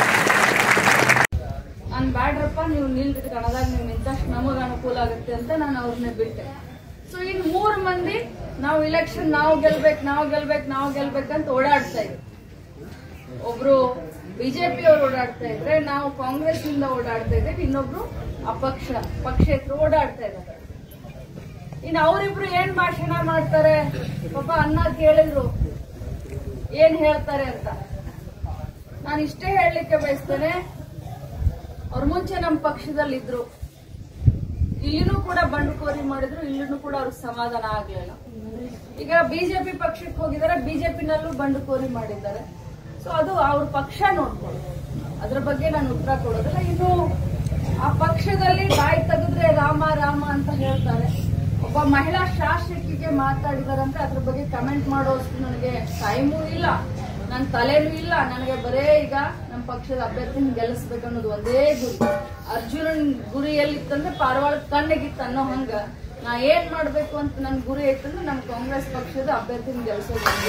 ನಾನು ಬ್ಯಾಡ್ರಪ್ಪ ನೀವು ನಿಲ್ರಿ ಕಣದಾಗ ನೀವು ನಿಂತಷ್ಟು ನಮಗೆ ಅನುಕೂಲ ಆಗುತ್ತೆ ಅಂತ ನಾನು ಅವ್ರನ್ನ ಬಿಟ್ಟೆ ಸೊ ಇನ್ನು ಮೂರು ಮಂದಿ ನಾವು ಇಲೆಕ್ಷನ್ ನಾವು ಗೆಲ್ಬೇಕು ನಾವು ಗೆಲ್ಬೇಕು ನಾವು ಗೆಲ್ಬೇಕಂತ ಓಡಾಡ್ತಾ ಇದ್ವಿ ಒಬ್ರು ಬಿಜೆಪಿ ಅವರು ಓಡಾಡ್ತಾ ಇದ್ರೆ ನಾವು ಕಾಂಗ್ರೆಸ್ ಇಂದ ಓಡಾಡ್ತಾ ಇದ್ದೇವೆ ಇನ್ನೊಬ್ರು ಅಪಕ್ಷ ಪಕ್ಷೇತರು ಓಡಾಡ್ತಾ ಇದ್ದಾರೆ ಇನ್ನು ಅವರಿಬ್ರು ಏನ್ ಭಾಷಣ ಮಾಡ್ತಾರೆ ಪಾಪ ಅನ್ನ ಕೇಳಿದ್ರು ಏನ್ ಹೇಳ್ತಾರೆ ಅಂತ ನಾನು ಇಷ್ಟೇ ಹೇಳಲಿಕ್ಕೆ ಬಯಸ್ತೇನೆ ಅವ್ರ ಮುಂಚೆ ನಮ್ಮ ಪಕ್ಷದಲ್ಲಿದ್ರು ಇಲ್ಲಿನೂ ಕೂಡ ಬಂಡುಕೋರಿ ಮಾಡಿದ್ರು ಇಲ್ಲಿನೂ ಕೂಡ ಅವ್ರಿಗೆ ಸಮಾಧಾನ ಆಗ್ಲಿಲ್ಲ ಈಗ ಬಿಜೆಪಿ ಪಕ್ಷಕ್ಕೆ ಹೋಗಿದ್ದಾರೆ ಬಿಜೆಪಿನಲ್ಲೂ ಬಂಡುಕೋರಿ ಮಾಡಿದ್ದಾರೆ ಸೊ ಅದು ಅವ್ರ ಪಕ್ಷ ನೋಡ್ಕೊಳ್ಳಿ ಅದ್ರ ಬಗ್ಗೆ ನಾನು ಉತ್ತರ ಕೊಡೋದಿಲ್ಲ ಇನ್ನು ಆ ಪಕ್ಷದಲ್ಲಿ ಬಾಯಿ ತೆಗೆದ್ರೆ ರಾಮ ರಾಮ ಅಂತ ಹೇಳ್ತಾರೆ ಒಬ್ಬ ಮಹಿಳಾ ಶಾಸಕಿಗೆ ಮಾತಾಡಿದಾರಂದ್ರೆ ಅದ್ರ ಬಗ್ಗೆ ಕಮೆಂಟ್ ಮಾಡೋಷ್ಟು ನನಗೆ ಟೈಮೂ ಇಲ್ಲ ನನ್ನ ತಲೆನೂ ಇಲ್ಲ ನನಗೆ ಬರೇ ಈಗ ನಮ್ಮ ಪಕ್ಷದ ಅಭ್ಯರ್ಥಿನ ಗೆಲ್ಲಿಸ್ಬೇಕು ಅನ್ನೋದು ಒಂದೇ ಗುರಿ ಅರ್ಜುನನ್ ಗುರಿ ಎಲ್ಲಿತ್ತಂದ್ರೆ ಪಾರವಾಳ ಕಣ್ಣಿಗಿತ್ತು ಅನ್ನೋ ಹಂಗ ನಾ ಏನ್ ಮಾಡ್ಬೇಕು ಅಂತ ನನ್ನ ಗುರಿ ಐತಂದ್ರೆ ನಮ್ಮ ಕಾಂಗ್ರೆಸ್ ಪಕ್ಷದ ಅಭ್ಯರ್ಥಿನ ಗೆಲ್ಸೋದು ಒಂದೇ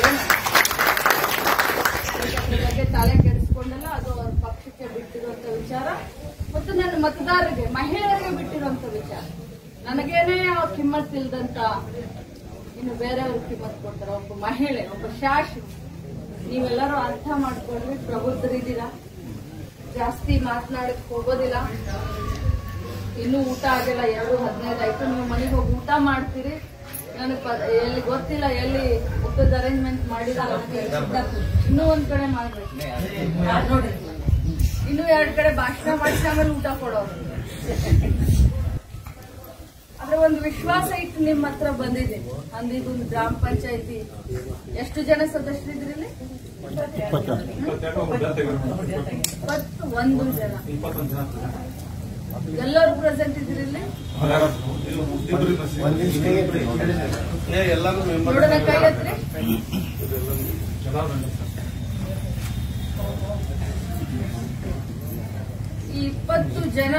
ಅದ್ರ ಬಗ್ಗೆ ತಲೆ ಕೆಡಿಸ್ಕೊಂಡಲ್ಲ ಅದು ಅವ್ರ ಪಕ್ಷಕ್ಕೆ ಬಿಟ್ಟಿರುವಂತ ವಿಚಾರ ಮತ್ತು ನನ್ನ ಮತದಾರರಿಗೆ ಮಹಿಳೆಯರಿಗೆ ಬಿಟ್ಟಿರುವಂತ ವಿಚಾರ ನನಗೇನೆ ಅವ್ರ ಕಿಮ್ಮತ್ ಇಲ್ದಂತ ಇನ್ನು ಬೇರೆಯವ್ರ ಕಿಮ್ಮತ್ ಕೊಡ್ತಾರೆ ಒಬ್ಬ ಮಹಿಳೆ ಒಬ್ಬ ಶಾಸಕ ನೀವೆಲ್ಲರೂ ಅರ್ಥ ಮಾಡ್ಕೊಂಡ್ರಿ ಪ್ರಬುದ್ಧರಿದ್ದೀರಾ ಜಾಸ್ತಿ ಮಾತನಾಡಕ್ ಹೋಗೋದಿಲ್ಲ ಇನ್ನೂ ಊಟ ಆಗಿಲ್ಲ ಎರಡು ಹದಿನೈದು ಆಯ್ತು ನೀವು ಮನೆಗೆ ಹೋಗಿ ಊಟ ಮಾಡ್ತೀರಿ ನನಗೆ ಎಲ್ಲಿ ಗೊತ್ತಿಲ್ಲ ಎಲ್ಲಿ ಊಟದ ಅರೇಂಜ್ಮೆಂಟ್ ಮಾಡಿದಾರ ಇನ್ನೂ ಒಂದ್ ಕಡೆ ಮಾಡ್ಬೇಕು ಆ, ನೋಡಿ ಇನ್ನೂ ಎರಡ್ ಕಡೆ ಭಾಷಣ ಮಾಡಿಸಿ ಆಮೇಲೆ ಊಟ ಕೊಡೋರು ಆದ್ರೆ ಒಂದು ವಿಶ್ವಾಸ ಇಟ್ಟು ನಿಮ್ಮ ಹತ್ರ ಬಂದಿದ್ದೀನಿ ಅಂದಿದ್ದೊಂದು ಗ್ರಾಮ ಪಂಚಾಯತಿ ಎಷ್ಟು ಜನ ಸದಸ್ಯರಿದ್ರಿ ಇಲ್ಲಿ ಇಪ್ಪತ್ತು ಒಂದು ಜನ ಎಲ್ಲರೂ ಪ್ರೆಸೆಂಟ್ ಇದ್ರಿ ಇಲ್ಲಿ ನೋಡೋಣ ಕೈ ಎತ್ರಿ ಈ ಇಪ್ಪತ್ತು ಜನ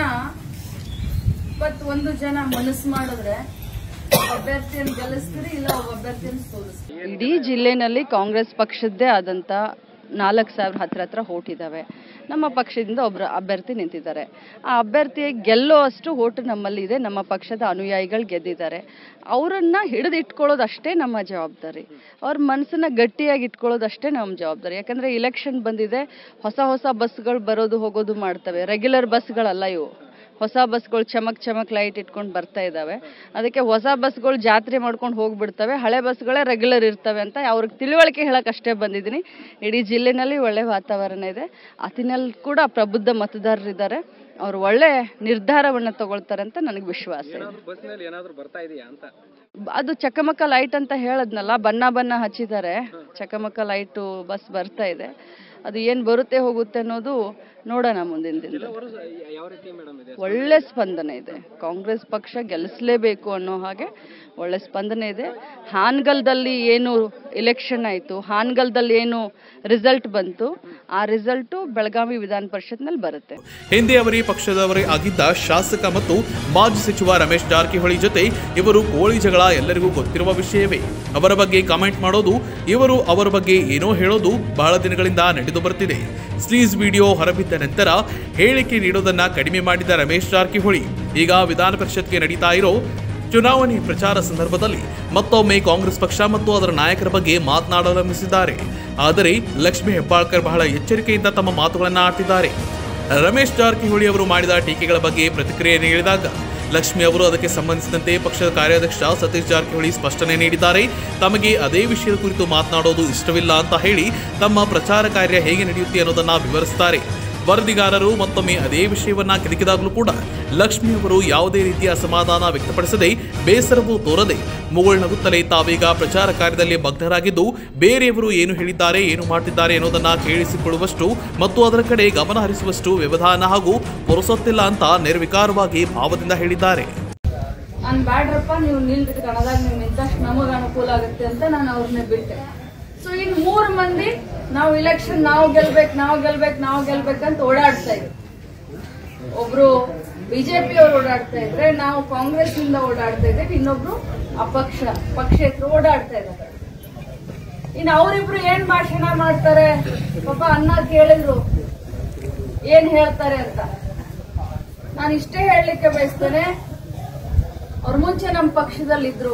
ಇಪ್ಪತ್ತೊಂದು ಜನ ಮನಸ್ಸು ಮಾಡಿದ್ರೆ ಅಭ್ಯರ್ಥಿಯನ್ನು ಗೆಲ್ಲಿಸ್ತೀರಿ ಇಲ್ಲ ಒಬ್ಬ ಅಭ್ಯರ್ಥಿಯನ್ನು ಸೋಲಿಸ್ತೀರಿ ಇಡೀ ಜಿಲ್ಲೆನಲ್ಲಿ ಕಾಂಗ್ರೆಸ್ ಪಕ್ಷದ್ದೇ ಆದಂಥ ನಾಲ್ಕು ಸಾವಿರ ಹತ್ರ ಹತ್ರ ಓಟ್ ಇದ್ದಾವೆ ನಮ್ಮ ಪಕ್ಷದಿಂದ ಒಬ್ಬರು ಅಭ್ಯರ್ಥಿ ನಿಂತಿದ್ದಾರೆ ಆ ಅಭ್ಯರ್ಥಿ ಗೆಲ್ಲೋ ಅಷ್ಟು ಓಟು ನಮ್ಮಲ್ಲಿದೆ ನಮ್ಮ ಪಕ್ಷದ ಅನುಯಾಯಿಗಳು ಗೆದ್ದಿದ್ದಾರೆ ಅವರನ್ನ ಹಿಡಿದು ಇಟ್ಕೊಳ್ಳೋದು ಅಷ್ಟೇ ನಮ್ಮ ಜವಾಬ್ದಾರಿ ಅವ್ರ ಮನಸ್ಸನ್ನ ಗಟ್ಟಿಯಾಗಿ ಇಟ್ಕೊಳ್ಳೋದು ಅಷ್ಟೇ ನಮ್ಮ ಜವಾಬ್ದಾರಿ ಯಾಕಂದ್ರೆ ಇಲೆಕ್ಷನ್ ಬಂದಿದೆ ಹೊಸ ಹೊಸ ಬಸ್ಗಳು ಬರೋದು ಹೋಗೋದು ಮಾಡ್ತವೆ ರೆಗ್ಯುಲರ್ ಬಸ್ಗಳಲ್ಲ ಇವು ಹೊಸ ಬಸ್ಗಳು ಚಮಕ್ ಚಮಕ್ ಲೈಟ್ ಇಟ್ಕೊಂಡು ಬರ್ತಾ ಇದ್ದಾವೆ ಅದಕ್ಕೆ ಹೊಸ ಬಸ್ಗಳು ಜಾತ್ರೆ ಮಾಡ್ಕೊಂಡು ಹೋಗ್ಬಿಡ್ತವೆ ಹಳೆ ಬಸ್ಗಳೇ ರೆಗ್ಯುಲರ್ ಇರ್ತವೆ ಅಂತ ಅವ್ರಿಗೆ ತಿಳುವಳಿಕೆ ಹೇಳಕ್ ಅಷ್ಟೇ ಬಂದಿದ್ದೀನಿ ಇಡೀ ಜಿಲ್ಲೆನಲ್ಲಿ ಒಳ್ಳೆ ವಾತಾವರಣ ಇದೆ ಅತಿನಲ್ಲಿ ಕೂಡ ಪ್ರಬುದ್ಧ ಮತದಾರರಿದ್ದಾರೆ ಅವ್ರು ಒಳ್ಳೆ ನಿರ್ಧಾರವನ್ನು ತಗೊಳ್ತಾರೆ ಅಂತ ನನಗೆ ವಿಶ್ವಾಸ ಇದೆ ಬಸ್ನಲ್ಲಿ ಏನಾದ್ರು ಬರ್ತಾ ಇದೆಯಾ ಅಂತ ಅದು ಚಕಮಕ ಲೈಟ್ ಅಂತ ಹೇಳದ್ನಲ್ಲ ಬಣ್ಣ ಬಣ್ಣ ಹಚ್ಚಿದ್ದಾರೆ ಚಕಮಕ ಲೈಟು ಬಸ್ ಬರ್ತಾ ಇದೆ ಅದು ಏನು ಬರುತ್ತೆ ಹೋಗುತ್ತೆ ಅನ್ನೋದು ನೋಡೋಣ ಮುಂದಿನ ದಿನದಲ್ಲಿ ಯಾವ ರೀತಿ ಮೇಡಮ್ ಇದೆ ಒಳ್ಳೆ ಸ್ಪಂದನೆ ಇದೆ ಕಾಂಗ್ರೆಸ್ ಪಕ್ಷ ಗೆಲ್ಲಿಸಲೇಬೇಕು ಅನ್ನೋ ಹಾಗೆ ಒಳ್ಳೆ ಸ್ಪಂದನೆ ಇದೆ ಹಾನಗಲ್ದಲ್ಲಿ ಏನು ಇಲೆಕ್ಷನ್ ಆಯಿತು ಹಾನಗಲ್ದಲ್ಲಿ ಏನು ರಿಸಲ್ಟ್ ಬಂತು ಆ ರಿಸಲ್ಟು ಬೆಳಗಾವಿ ವಿಧಾನ ಪರಿಷತ್ನಲ್ಲಿ ಬರುತ್ತೆ ಹಿಂದೆ ಅವರೇ ಪಕ್ಷದವರೇ ಆಗಿದ್ದ ಶಾಸಕ ಮತ್ತು ಮಾಜಿ ಸಚಿವ ರಮೇಶ್ ಜಾರಕಿಹೊಳಿ ಜೊತೆ ಇವರು ಕೋಳಿ ಜಗಳ ಎಲ್ಲರಿಗೂ ಗೊತ್ತಿರುವ ವಿಷಯವೇ ಅವರ ಬಗ್ಗೆ ಕಾಮೆಂಟ್ ಮಾಡೋದು ಇವರು ಅವರ ಬಗ್ಗೆ ಏನೋ ಹೇಳೋದು ಬಹಳ ದಿನಗಳಿಂದ ನಡೆದು ಬರ್ತಿದೆ ಸ್ಲೀಸ್ ವಿಡಿಯೋ ಹೊರಬಿದ್ದ ನಂತರ ಹೇಳಿಕೆ ನೀಡೋದನ್ನ ಕಡಿಮೆ ಮಾಡಿದ ರಮೇಶ್ ಜಾರಕಿಹೊಳಿ ಈಗ ವಿಧಾನ ಪರಿಷತ್ಗೆ ನಡೀತಾ ಇರೋ ಚುನಾವಣೆ ಪ್ರಚಾರ ಸಂದರ್ಭದಲ್ಲಿ ಮತ್ತೊಮ್ಮೆ ಕಾಂಗ್ರೆಸ್ ಪಕ್ಷ ಮತ್ತು ಅದರ ನಾಯಕರ ಬಗ್ಗೆ ಮಾತನಾಡಲಾರಂಭಿಸಿದ್ದಾರೆ ಆದರೆ ಲಕ್ಷ್ಮೀ ಹೆಬ್ಬಾಳ್ಕರ್ ಬಹಳ ಎಚ್ಚರಿಕೆಯಿಂದ ತಮ್ಮ ಮಾತುಗಳನ್ನು ಆಡ್ತಿದ್ದಾರೆ ರಮೇಶ್ ಜಾರಕಿಹೊಳಿ ಅವರು ಮಾಡಿದ ಟೀಕೆಗಳ ಬಗ್ಗೆ ಪ್ರತಿಕ್ರಿಯೆ ನೀಡಿದಾಗ ಲಕ್ಷ್ಮಿ ಅವರು ಅದಕ್ಕೆ ಸಂಬಂಧಿಸಿದಂತೆ ಪಕ್ಷದ ಕಾರ್ಯಾಧ್ಯಕ್ಷ ಸತೀಶ್ ಜಾರಕಿಹೊಳಿ ಸ್ಪಷ್ಟನೆ ನೀಡಿದ್ದಾರೆ ತಮಗೆ ಅದೇ ವಿಷಯದ ಕುರಿತು ಮಾತನಾಡೋದು ಇಷ್ಟವಿಲ್ಲ ಅಂತ ಹೇಳಿ ತಮ್ಮ ಪ್ರಚಾರ ಕಾರ್ಯ ಹೇಗೆ ನಡೆಯುತ್ತೆ ಅನ್ನೋದನ್ನ ವಿವರಿಸುತ್ತಾರೆ ವರದಿಗಾರರು ಮತ್ತೊಮ್ಮೆ ಅದೇ ವಿಷಯವನ್ನ ಕೆದಕಿದಾಗಲೂ ಕೂಡ ಲಕ್ಷ್ಮಿ ಅವರು ಯಾವುದೇ ರೀತಿಯ ಅಸಮಾಧಾನ ವ್ಯಕ್ತಪಡಿಸದೆ ಬೇಸರವೂ ತೋರದೆ ಮುಗುಳ್ನಗುತ್ತಲೇ ತಾವೀಗ ಪ್ರಚಾರ ಕಾರ್ಯದಲ್ಲಿ ಮಗ್ನರಾಗಿದ್ದು ಬೇರೆಯವರು ಏನು ಹೇಳಿದ್ದಾರೆ ಏನು ಮಾಡ್ತಿದ್ದಾರೆ ಅನ್ನೋದನ್ನ ಕೇಳಿಸಿಕೊಳ್ಳುವಷ್ಟು ಮತ್ತು ಅದರ ಕಡೆ ಗಮನ ಹರಿಸುವಷ್ಟು ವ್ಯವಧಾನ ಹಾಗೂ ಪುರಸೊತ್ತಿಲ್ಲ ಅಂತ ನಿರ್ವಿಕಾರವಾಗಿ ಭಾವದಿಂದ ಹೇಳಿದ್ದಾರೆ ನಾನ್ ಬ್ಯಾಡ್ರಪ್ಪ ನೀವು ನಿಲ್ರಿ ಕಣದಾಗ ನೀವು ನಿಂತಷ್ಟು ನಮಗ ಅನುಕೂಲ ಆಗುತ್ತೆ ಅಂತ ನಾನು ಅವ್ರನ್ನ ಬಿಟ್ಟೆ ಸೊ ಇನ್ ಮೂರ್ ಮಂದಿ ನಾವು ಇಲೆಕ್ಷನ್ ನಾವು ಗೆಲ್ಬೇಕು ನಾವು ಗೆಲ್ಬೇಕು ನಾವು ಗೆಲ್ಬೇಕಂತ ಓಡಾಡ್ತಾ ಇದ್ವಿ ಒಬ್ರು ಬಿಜೆಪಿ ಅವ್ರು ಓಡಾಡ್ತಾ ಇದ್ರೆ ನಾವು ಕಾಂಗ್ರೆಸ್ ಇಂದ ಓಡಾಡ್ತಾ ಇದ್ದೇವೆ ಇನ್ನೊಬ್ರು ಅಪಕ್ಷ ಪಕ್ಷೇತರು ಓಡಾಡ್ತಾ ಇದ್ದಾರೆ ಇನ್ನು ಅವರಿಬ್ರು ಏನ್ ಭಾಷಣ ಮಾಡ್ತಾರೆ ಪಾಪ ಅನ್ನ ಕೇಳಿದ್ರು ಏನ್ ಹೇಳ್ತಾರೆ ಅಂತ ನಾನು ಇಷ್ಟೇ ಹೇಳಲಿಕ್ಕೆ ಬಯಸ್ತೇನೆ ಅವ್ರ ಮುಂಚೆ ನಮ್ಮ ಪಕ್ಷದಲ್ಲಿ ಇದ್ರು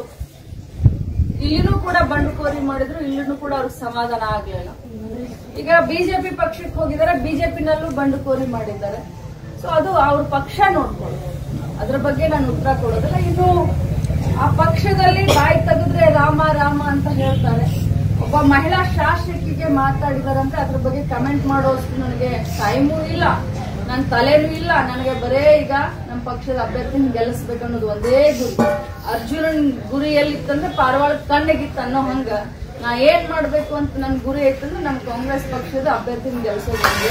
ಇಲ್ಲಿನೂ ಕೂಡ ಬಂಡುಕೋರಿ ಮಾಡಿದ್ರು ಇಲ್ಲಿನೂ ಕೂಡ ಅವ್ರಿಗೆ ಸಮಾಧಾನ ಆಗ್ಲಿಲ್ಲ ಈಗ ಬಿಜೆಪಿ ಪಕ್ಷಕ್ಕೆ ಹೋಗಿದ್ದಾರೆ ಬಿಜೆಪಿನಲ್ಲೂ ಬಂಡುಕೋರಿ ಮಾಡಿದ್ದಾರೆ ಸೊ ಅದು ಅವ್ರ ಪಕ್ಷ ನೋಡ್ಕೊಳ್ಳಿ ಅದ್ರ ಬಗ್ಗೆ ನಾನು ಉತ್ತರ ಕೊಡೋದಿಲ್ಲ ಇನ್ನು ಆ ಪಕ್ಷದಲ್ಲಿ ಬಾಯಿ ತೆಗೆದ್ರೆ ರಾಮ ರಾಮ ಅಂತ ಹೇಳ್ತಾರೆ ಒಬ್ಬ ಮಹಿಳಾ ಶಾಸಕಿಗೆ ಮಾತಾಡಿದಾರಂದ್ರೆ ಅದ್ರ ಬಗ್ಗೆ ಕಮೆಂಟ್ ಮಾಡೋಷ್ಟು ನನಗೆ ಟೈಮೂ ಇಲ್ಲ ನನ್ನ ತಲೆನೂ ಇಲ್ಲ ನನಗೆ ಬರೇ ಈಗ ನಮ್ಮ ಪಕ್ಷದ ಅಭ್ಯರ್ಥಿನ ಗೆಲ್ಲಿಸ್ಬೇಕು ಅನ್ನೋದು ಒಂದೇ ಗುರಿ ಅರ್ಜುನನ್ ಗುರಿ ಎಲ್ಲಿತ್ತಂದ್ರೆ ಪಾರವಾಳ ಕಣ್ಣಿಗಿತ್ತು ಅನ್ನೋ ಹಂಗ ನಾ ಏನ್ ಮಾಡ್ಬೇಕು ಅಂತ ನನ್ ಗುರಿ ಐತಂದ್ರೆ ನಮ್ಮ ಕಾಂಗ್ರೆಸ್ ಪಕ್ಷದ ಅಭ್ಯರ್ಥಿನ ಗೆಲ್ಸೋದು ಒಂದೇ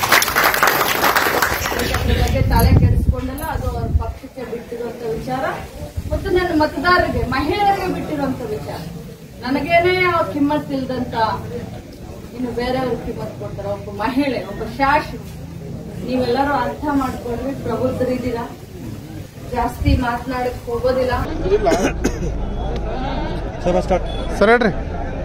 ಅದ್ರ ಬಗ್ಗೆ ತಲೆ ಕೆಡಿಸ್ಕೊಂಡಲ್ಲ ಅದು ಅವ್ರ ಪಕ್ಷಕ್ಕೆ ಬಿಟ್ಟಿರುವಂತ ವಿಚಾರ ಮತ್ತು ನನ್ನ ಮತದಾರರಿಗೆ ಮಹಿಳೆಯರಿಗೆ ಬಿಟ್ಟಿರುವಂತ ವಿಚಾರ ನನಗೇನೆ ಅವ್ರ ಕಿಮ್ಮತ್ ಇಲ್ದಂತ ಇನ್ನು ಬೇರೆಯವ್ರ ಕಿಮ್ಮತ್ ಕೊಡ್ತಾರೆ ಒಬ್ಬ ಮಹಿಳೆ ಒಬ್ಬ ಶಾಸಕ ನೀವೆಲ್ಲರೂ ಅರ್ಥ ಮಾಡ್ಕೊಂಡ್ರೆ ಪ್ರಬುದ್ಧರಿದ್ದೀರಾ ಜಾಸ್ತಿ ಮಾತನಾಡಕ್ ಹೋಗೋದಿಲ್ಲ ಸರ್ ಹೇಳ್ರಿ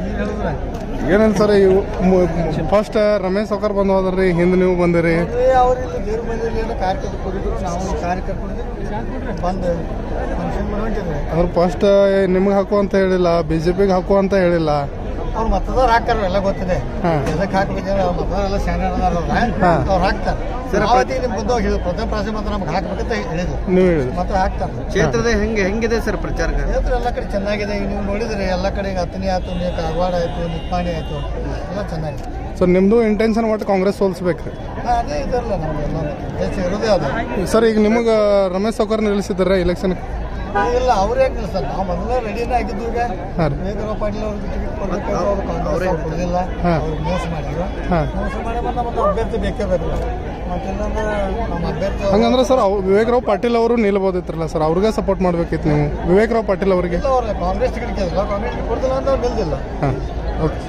ಏನಿಲ್ಲ ಸರ್ ಇವು ಫಸ್ಟ್ ರಮೇಶ್ ಸೌಕರ್ ಬಂದು ಹೋದ್ರಿ ಹಿಂದೆ ನೀವು ಬಂದಿರಿ ಅವ್ರು ಇಲ್ಲಿ ದೇವ್ರ ಮನೆಯಲ್ಲಿ ಏನೋ ಕಾರ್ಯಕರ್ತರು ಕೊಟ್ಟಿದ್ರು ನಾವು ಕಾರ್ಯಕರ್ತರು ಬಂದು ಫಂಕ್ಷನ್ ಮಾಡಿ ಹೊಂಟಿದ್ವಿ ಅವ್ರು ಫಸ್ಟ್ ನಿಮ್ಗೆ ಹಾಕು ಅಂತ ಹೇಳಿಲ್ಲ ಬಿ ಜೆ ಪಿಗೆ ಹಾಕು ಅಂತ ಹೇಳಿಲ್ಲ ಅವ್ರು ಮತದಾರ ಹಾಕ್ತಾರ ಎಲ್ಲ ಗೊತ್ತಿದೆ ಹಾ. ಎದಕ್ಕೆ ಹಾಕ್ಬೇಕಂದ್ರೆ ಅವ್ರ ಮತದಾರ ಎಲ್ಲ ಸ್ಯಾನರ್ ಹಾ. ಅವ್ರು ಹಾಕ್ತಾರೆ ಸರ್, ಅವತ್ತಿಗೆ ನಿಮ್ಗೆ ಬಂದು ಹೇಳಿದ್ರು ಪ್ರಥಮ ಪ್ರಾಶ ಮಾತ್ರ ನಮ್ಗೆ ಹಾಕ್ಬೇಕಂತ ಹೇಳಿದ್ರು ನೀವು ಹೇಳಿದ್ರು. ಮತ್ತೆ ಹಾಕ್ತಾರೆ ಕ್ಷೇತ್ರದ ಹೆಂಗೆ ಹೆಂಗಿದೆ ಸರ್ ಪ್ರಚಾರ ಕ್ಷೇತ್ರ ಎಲ್ಲ ಕಡೆ ಚೆನ್ನಾಗಿದೆ ಈಗ ನೀವು ನೋಡಿದ್ರೆ ಎಲ್ಲ ಕಡೆ ಈಗ ಹತ್ತನೇ ಆಯ್ತು ನೀವು ಕಾಗವಾಡ ಆಯ್ತು ನಿಪ್ಪಾಣಿ ಆಯ್ತು ಎಲ್ಲ ಚೆನ್ನಾಗಿದೆ ಸೊ ನಿಮ್ದು ಇಂಟೆನ್ಷನ್ ಒಟ್ಟು ಕಾಂಗ್ರೆಸ್ ಸೋಲ್ಸ್ಬೇಕ್ರಿ ಹಾ, ಅದೇ ಇದರಲ್ಲ ನಮಗೆಲ್ಲ ದೇಶ ಇರೋದೇ ಅದು ಸರ್ ಈಗ ನಿಮಗೆ ರಮೇಶ್ ಸೌಕರ್ ನಿಲ್ಲಿಸಿದಾರೆ ಇಲೆಕ್ಷನ್ ಇಲ್ಲ ಅವ್ರೇ ಸರ್ ನಾವು ಮೊದಲೇ ರೆಡಿನೇ ಆಗಿದ್ದು ಈಗ ಹಾ ರೀ. ವೇಗರಾವ್ ಪಾಟೀಲ್ ಅವ್ರಿಗೆ ಟಿಕೆಟ್ ಕೊಡಬೇಕು ಅವ್ರು ಕಾಂಗ್ರೆಸ್ ಅವ್ರು ಕೊಡಲಿಲ್ಲ ಹಾ. ಅವ್ರಿಗೆ ಮೋಸ ಮಾಡಿದ್ರು ಹಾ. ಮೋಸ ಮಾಡಿ ಬಂದ ಮತ್ತೆ ಅಭ್ಯರ್ಥಿ ಬೇಕೇ ಬೇಕು ಮತ್ತೆ ಇಲ್ಲಂದ್ರೆ ನಮ್ಮ ಅಭ್ಯರ್ಥಿ ಅವ್ರು- ಹಂಗಂದ್ರೆ ಸರ್ ಅವ್ ವಿವೇಕ್ ರಾವ್ ಪಾಟೀಲ್ ಅವರು ನಿಲ್ಬೋದಿತ್ರಲ್ಲ ಸರ್ ಅವ್ರಿಗೆ ಸಪೋರ್ಟ್ ಮಾಡ್ಬೇಕಿತ್ತು ನೀವು ವಿವೇಕ್ ರಾವ್ ಪಾಟೀಲ್ ಅವರಿಗೆ ಇಲ್ಲ ಅವ್ರು ಕಾಂಗ್ರೆಸ್ ಟಿಕೆಟ್ ಕೇಳಿಲ್ಲ ಕಾಂಗ್ರೆಸ್ ಟಿಕೆಟ್ ಕೊಡ್ತಿಲ್ಲ ಅಂತ ಅವ್ರು ಗೆಲ್ದಿಲ್ಲ ಹಾಂ ಓಕೆ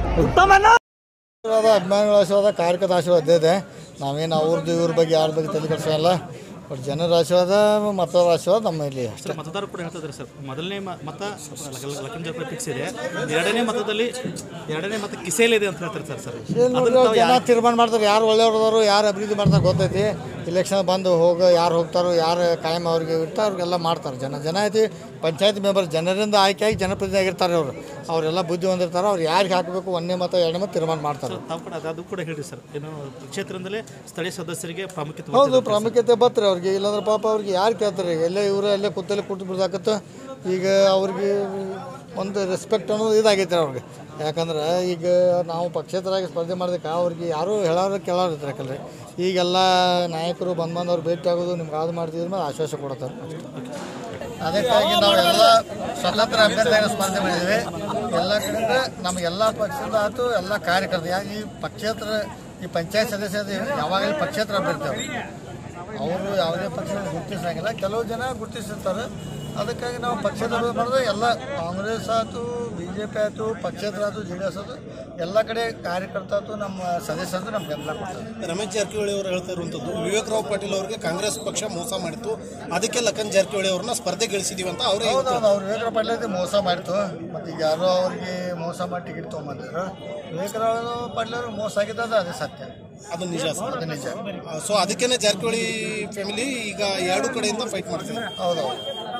ಆಶೀರ್ವಾದ ಅಭಿಮಾನಿಗಳ ಆಶೀರ್ವಾದ ಕಾರ್ಯಕರ್ತ ಆಶೀರ್ವಾದ ಇದೆ ನಾವೇನು ಅವ್ರದ್ದು ಇವ್ರ ಬಗ್ಗೆ ಯಾರ ಬಗ್ಗೆ ತಲೆ ಕೆಡಿಸೋಲ್ಲ ಬಟ್ ಜನರ ಆಶೀರ್ವಾದ ಮತದಾರ ಆಶೀರ್ವಾದ ನಮ್ಮ ಇಲ್ಲಿ ಅಷ್ಟೇ ಸರ್ ಮತದಾರರು ಕೂಡ ಹೇಳ್ತಿದ್ದಾರೆ ಸರ್ ಮೊದಲನೇ ಮ- ಮತ ಲಕ್ಕನ್ ಜಾತ್ರೆ ಫಿಕ್ಸ್ ಇದೆ ಎರಡನೇ ಮತದಲ್ಲಿ ಎರಡನೇ ಮತ ಕಿಸೇಲಿದೆ ಅಂತ ಹೇಳ್ತಾರೆ ಸರ್ ಸರ್ ಏನ್ ನೋಡ್ರಿ ಅವ್ರು ಜನ ತೀರ್ಮಾನ ಮಾಡ್ತಾರೆ ಯಾರು ಒಳ್ಳೆಯವ್ರದಾರು ಯಾರು ಅಭಿವೃದ್ಧಿ ಮಾಡ್ತಾರೆ ಗೊತ್ತೈತಿ ಇಲೆಕ್ಷನ್ ಬಂದು ಹೋಗ ಯಾರು ಹೋಗ್ತಾರೋ ಯಾರು ಕಾಯಂ ಅವ್ರಿಗೆ ಇರ್ತಾರೋ ಅವ್ರಿಗೆಲ್ಲ ಮಾಡ್ತಾರೆ ಜನ ಜನ ಐತಿ ಪಂಚಾಯತ್ ಮೆಂಬರ್ ಜನರಿಂದ ಆಯ್ಕೆಯಾಗಿ ಜನಪ್ರತಿನಿಧಿ ಆಗಿರ್ತಾರೆ ಅವರು ಅವರೆಲ್ಲ ಬುದ್ಧಿ ಹೊಂದಿರ್ತಾರೆ ಅವ್ರು ಯಾರಿಗೆ ಹಾಕಬೇಕು ಒಂದನೇ ಮತ ಎರಡನೇ ಮತ ತೀರ್ಮಾನ ಮಾಡ್ತಾರೆ ತಾವು ಕೂಡ ಅದು- ಅದು ಕೂಡ ಹೇಳಿ ಸರ್ ಏನು ಕ್ಷೇತ್ರದಲ್ಲೇ ಸ್ಥಳೀಯ ಸದಸ್ಯರಿಗೆ ಪ್ರಾಮುಖ್ಯತೆ ಹೌದು ವಹಿಸಿದ್ದಾರೆ. ಪ್ರಾಮುಖ್ಯತೆ ಬತ್ರಿ ಅವ್ರಿಗೆ ಇಲ್ಲಾಂದ್ರೆ ಪಾಪ ಅವ್ರಿಗೆ ಯಾರು ಕೇಳ್ತಾರೆ ಈಗ ಎಲ್ಲೇ ಇವರು ಎಲ್ಲೇ ಕೂತಲ್ಲೇ ಕೂತು ಬಿಡ್ದಾಕತ್ತ ಈಗ ಅವ್ರಿಗೆ ಒಂದು ರೆಸ್ಪೆಕ್ಟ್ ಅನ್ನೋದು ಇದಾಗೈತೆ ಅವ್ರಿಗೆ ಯಾಕಂದ್ರೆ ಈಗ ನಾವು ಪಕ್ಷೇತರಾಗಿ ಸ್ಪರ್ಧೆ ಮಾಡೋದಕ್ಕೆ ಅವ್ರಿಗೆ ಯಾರೂ ಹೇಳೋರು ಕೇಳೋರು ಇರ್ತಾರಕ್ಕಲ್ರಿ ಈಗೆಲ್ಲ ನಾಯಕರು ಬಂದು ಬಂದು ಅವ್ರು ಭೇಟಿ ಆಗೋದು ನಿಮ್ಗೆ ಅದು ಮಾಡ್ತಿದ್ರ ಮೇಲೆ ಆಶ್ವಾಸ ಕೊಡ್ತಾರೆ ಅದಕ್ಕಾಗಿ ನಾವೆಲ್ಲ ಸ್ವತಂತ್ರ ಅಭ್ಯರ್ಥಿಯಾಗಿ ಸ್ಪರ್ಧೆ ಮಾಡಿದ್ದೀವಿ ಎಲ್ಲ ಕಡೆಯಿಂದ ನಮಗೆಲ್ಲ ಪಕ್ಷದಿಂದ ಆಯ್ತು ಎಲ್ಲ ಕಾರ್ಯಕರ್ತರು ಯಾ- ಈ ಪಕ್ಷೇತರ ಈ ಪಂಚಾಯತ್ ಸದಸ್ಯರು ಯಾವಾಗಲೂ ಪಕ್ಷೇತರ ಅಭ್ಯರ್ಥಿ ಅವರು ಅವರು ಯಾವುದೇ ಪಕ್ಷ ಗುರುತಿಸಂಗಿಲ್ಲ ಕೆಲವು ಜನ ಗುರುತಿಸಿರ್ತಾರೆ ಅದಕ್ಕಾಗಿ ನಾವು ಪಕ್ಷೇತರ ಮಾಡಿದ್ರೆ ಎಲ್ಲ ಕಾಂಗ್ರೆಸ್ ಆಯ್ತು ಬಿ ಜೆ ಪಿ ಆಯಿತು ಪಕ್ಷೇತರ ಆಯ್ತು ಜೆ ಡಿ ಎಸ್ ಆಯ್ತು ಎಲ್ಲ ಕಡೆ ಕಾರ್ಯಕರ್ತ ಆಯ್ತು ನಮ್ಮ ಸದಸ್ಯರು ನಮ್ಗೆ ಬೆಂಬಲ ಕೊಡ್ತಾರೆ ರಮೇಶ್ ಜಾರಕಿಹೊಳಿ ಅವರು ಹೇಳ್ತಾ ಇರುವಂಥದ್ದು ವಿವೇಕ್ ರಾವ್ ಪಾಟೀಲ್ ಅವರಿಗೆ ಕಾಂಗ್ರೆಸ್ ಪಕ್ಷ ಮೋಸ ಮಾಡಿತ್ತು ಅದಕ್ಕೆ ಲಖನ್ ಜಾರಕಿಹೊಳಿ ಅವ್ರನ್ನ ಸ್ಪರ್ಧೆಗಿಳಿಸಿದೀವಿ ಅಂತ ಅವರೇ ಹೌದೌದು ಅವ್ರು ವಿವೇಕರಾವ್ ಪಾಟೀಲ್ ಮೋಸ ಮಾಡಿತ್ತು ಮತ್ತು ಈಗ ಯಾರೋ ಅವ್ರಿಗೆ ಮೋಸ ಮಾಡಿ ಟಿಕೆಟ್ ತೊಗೊಂಬಂದಿದ್ರು ವಿವೇಕರಾವ್ ಪಾಟೀಲ್ ಅವ್ರಿಗೆ ಮೋಸ ಆಗಿದ್ದು ಅದೇ ಸತ್ಯ ಅದು ನಿಜ ಸರ್. ಅದು ನಿಜ ಸೊ ಅದಕ್ಕೇನೆ ಜಾರಕಿಹೊಳಿ ಫ್ಯಾಮಿಲಿ ಈಗ ಎರಡು ಕಡೆಯಿಂದ ಫೈಟ್ ಮಾಡ್ತಿದ್ದಾರೆ ಹೌದೌದು